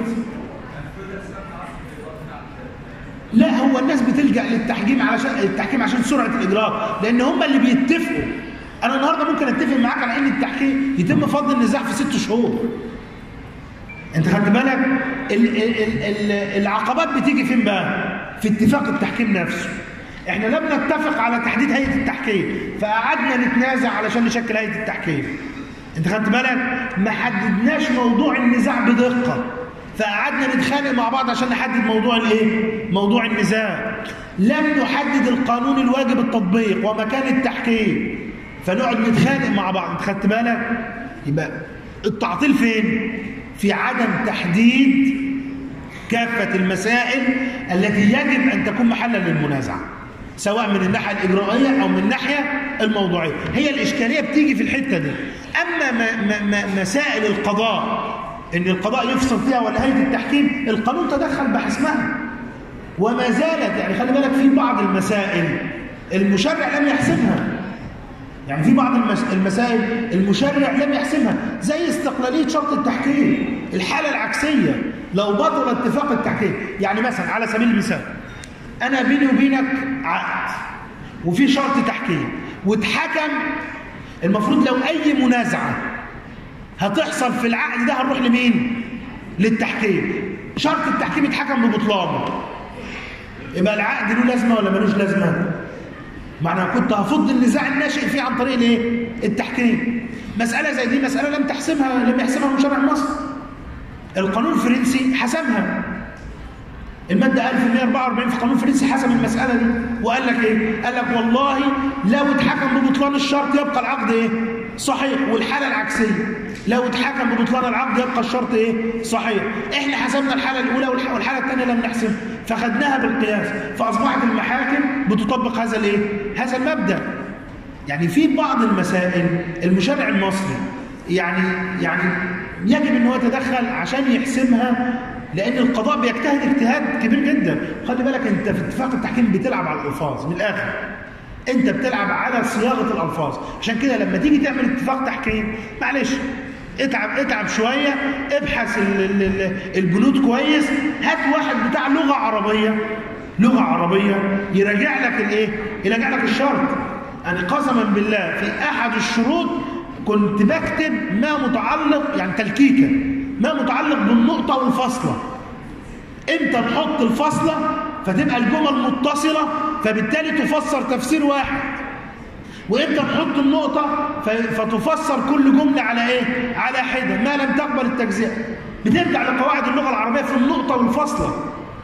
لا هو الناس بتلجا للتحكيم علشان التحكيم عشان سرعه الاجراء لان هم اللي بيتفقوا انا النهارده ممكن اتفق معاك على ان التحكيم يتم فض النزاع في ست شهور انت خدت بالك ال ال ال العقبات بتيجي فين بقى في اتفاق التحكيم نفسه احنا لم نتفق على تحديد هيئه التحكيم فقعدنا نتنازع علشان نشكل هيئه التحكيم انت خدت بالك ما حددناش موضوع النزاع بدقه فقعدنا نتخانق مع بعض عشان نحدد موضوع الايه موضوع النزاع لم نحدد القانون الواجب التطبيق ومكان التحكيم فنقعد نتخانق مع بعض انت خدت بالك يبقى التعطيل فين في عدم تحديد كافة المسائل التي يجب أن تكون محلا للمنازعة سواء من الناحية الإجرائية أو من الناحية الموضوعية هي الإشكالية بتيجي في الحتة دي أما ما ما ما مسائل القضاء إن القضاء يفصل فيها ولا هيئة التحكيم القانون تدخل بحسمها وما زالت يعني خلي بالك في بعض المسائل المشرع لم يحسمها يعني في بعض المس- المسائل المشرع لم يحسمها زي استقلالية شرط التحكيم التحكيم الحالة العكسية لو بطل اتفاق التحكيم يعني مثلا على سبيل المثال أنا بيني وبينك عقد وفي شرط تحكيم واتحكم المفروض لو أي منازعة هتحصل في العقد ده هنروح لمين؟ للتحكيم شرط التحكيم اتحكم ببطلانه يبقى العقد له لازمة ولا ملوش لازمة؟ معنى كنت هفض النزاع الناشئ فيه عن طريق الايه؟ التحكيم مسألة زي دي مسألة لم تحسمها لم يحسمها مشرع مصر القانون الفرنسي حسمها المادة 1144 في القانون الفرنسي حسم المسألة دي وقال لك ايه؟ قال لك والله لو اتحكم ببطلان الشرط يبقى العقد ايه؟ صحيح والحالة العكسية لو اتحكم ببطلان العقد يبقى الشرط ايه؟ صحيح احنا حسبنا الحالة الأولى والح- والحالة الثانية لم نحسم فخدناها بالقياس فأصبحت المحاكم بتطبق هذا الايه؟ هذا المبدأ يعني في بعض المسائل المشرع المصري يعني يعني يجب ان هو يتدخل عشان يحسمها لان القضاء بيجتهد اجتهاد كبير جدا خلي بالك انت في اتفاق التحكيم بتلعب على الالفاظ من الاخر انت بتلعب على صياغه الالفاظ عشان كده لما تيجي تعمل اتفاق تحكيم معلش اتعب اتعب شويه ابحث ال- ال- ال- البنود كويس هات واحد بتاع لغه عربيه لغه عربيه يراجع لك الايه يراجع لك الشرط يعني قسما بالله في احد الشروط كنت بكتب ما متعلق يعني تلكيكه ما متعلق بالنقطه والفاصله امتى نحط الفاصله فتبقى الجمل متصله فبالتالي تفسر تفسير واحد وامتى نحط النقطه ف- فتفسر كل جمله على ايه على حده ما لم تقبل التجزئه بترجع لقواعد اللغه العربيه في النقطه والفاصله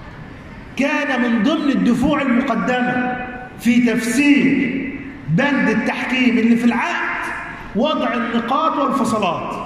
كان من ضمن الدفوع المقدمه في تفسير بند التحكيم اللي في العقد وضع النقاط والفصلات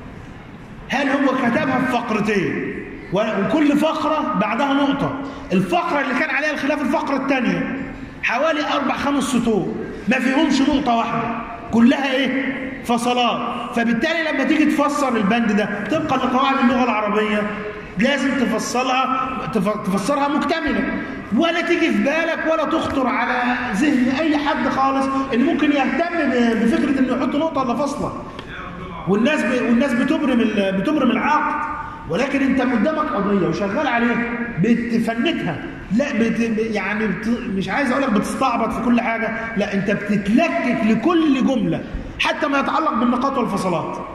هل هو كتبها في فقرتين وكل فقرة بعدها نقطة الفقرة اللي كان عليها الخلاف الفقرة الثانية حوالي أربع خمس سطور ما فيهمش نقطة واحدة كلها إيه؟ فصلات فبالتالي لما تيجي تفسر البند ده طبقا لقواعد اللغة العربية لازم تفصلها تف- تفسرها مكتملة ولا تيجي في بالك ولا تخطر على ذهن أي حد خالص اللي ممكن يهتم ب- بفكرة إنه يحط نقطة ولا فاصلة والناس ب... والناس بتبرم ال... بتبرم العقد ولكن انت قدامك قضيه وشغال عليها بتفنتها لا بت... يعني بت... مش عايز اقول لك بتستعبط في كل حاجه لا انت بتتلكك لكل جمله حتى ما يتعلق بالنقاط والفصلات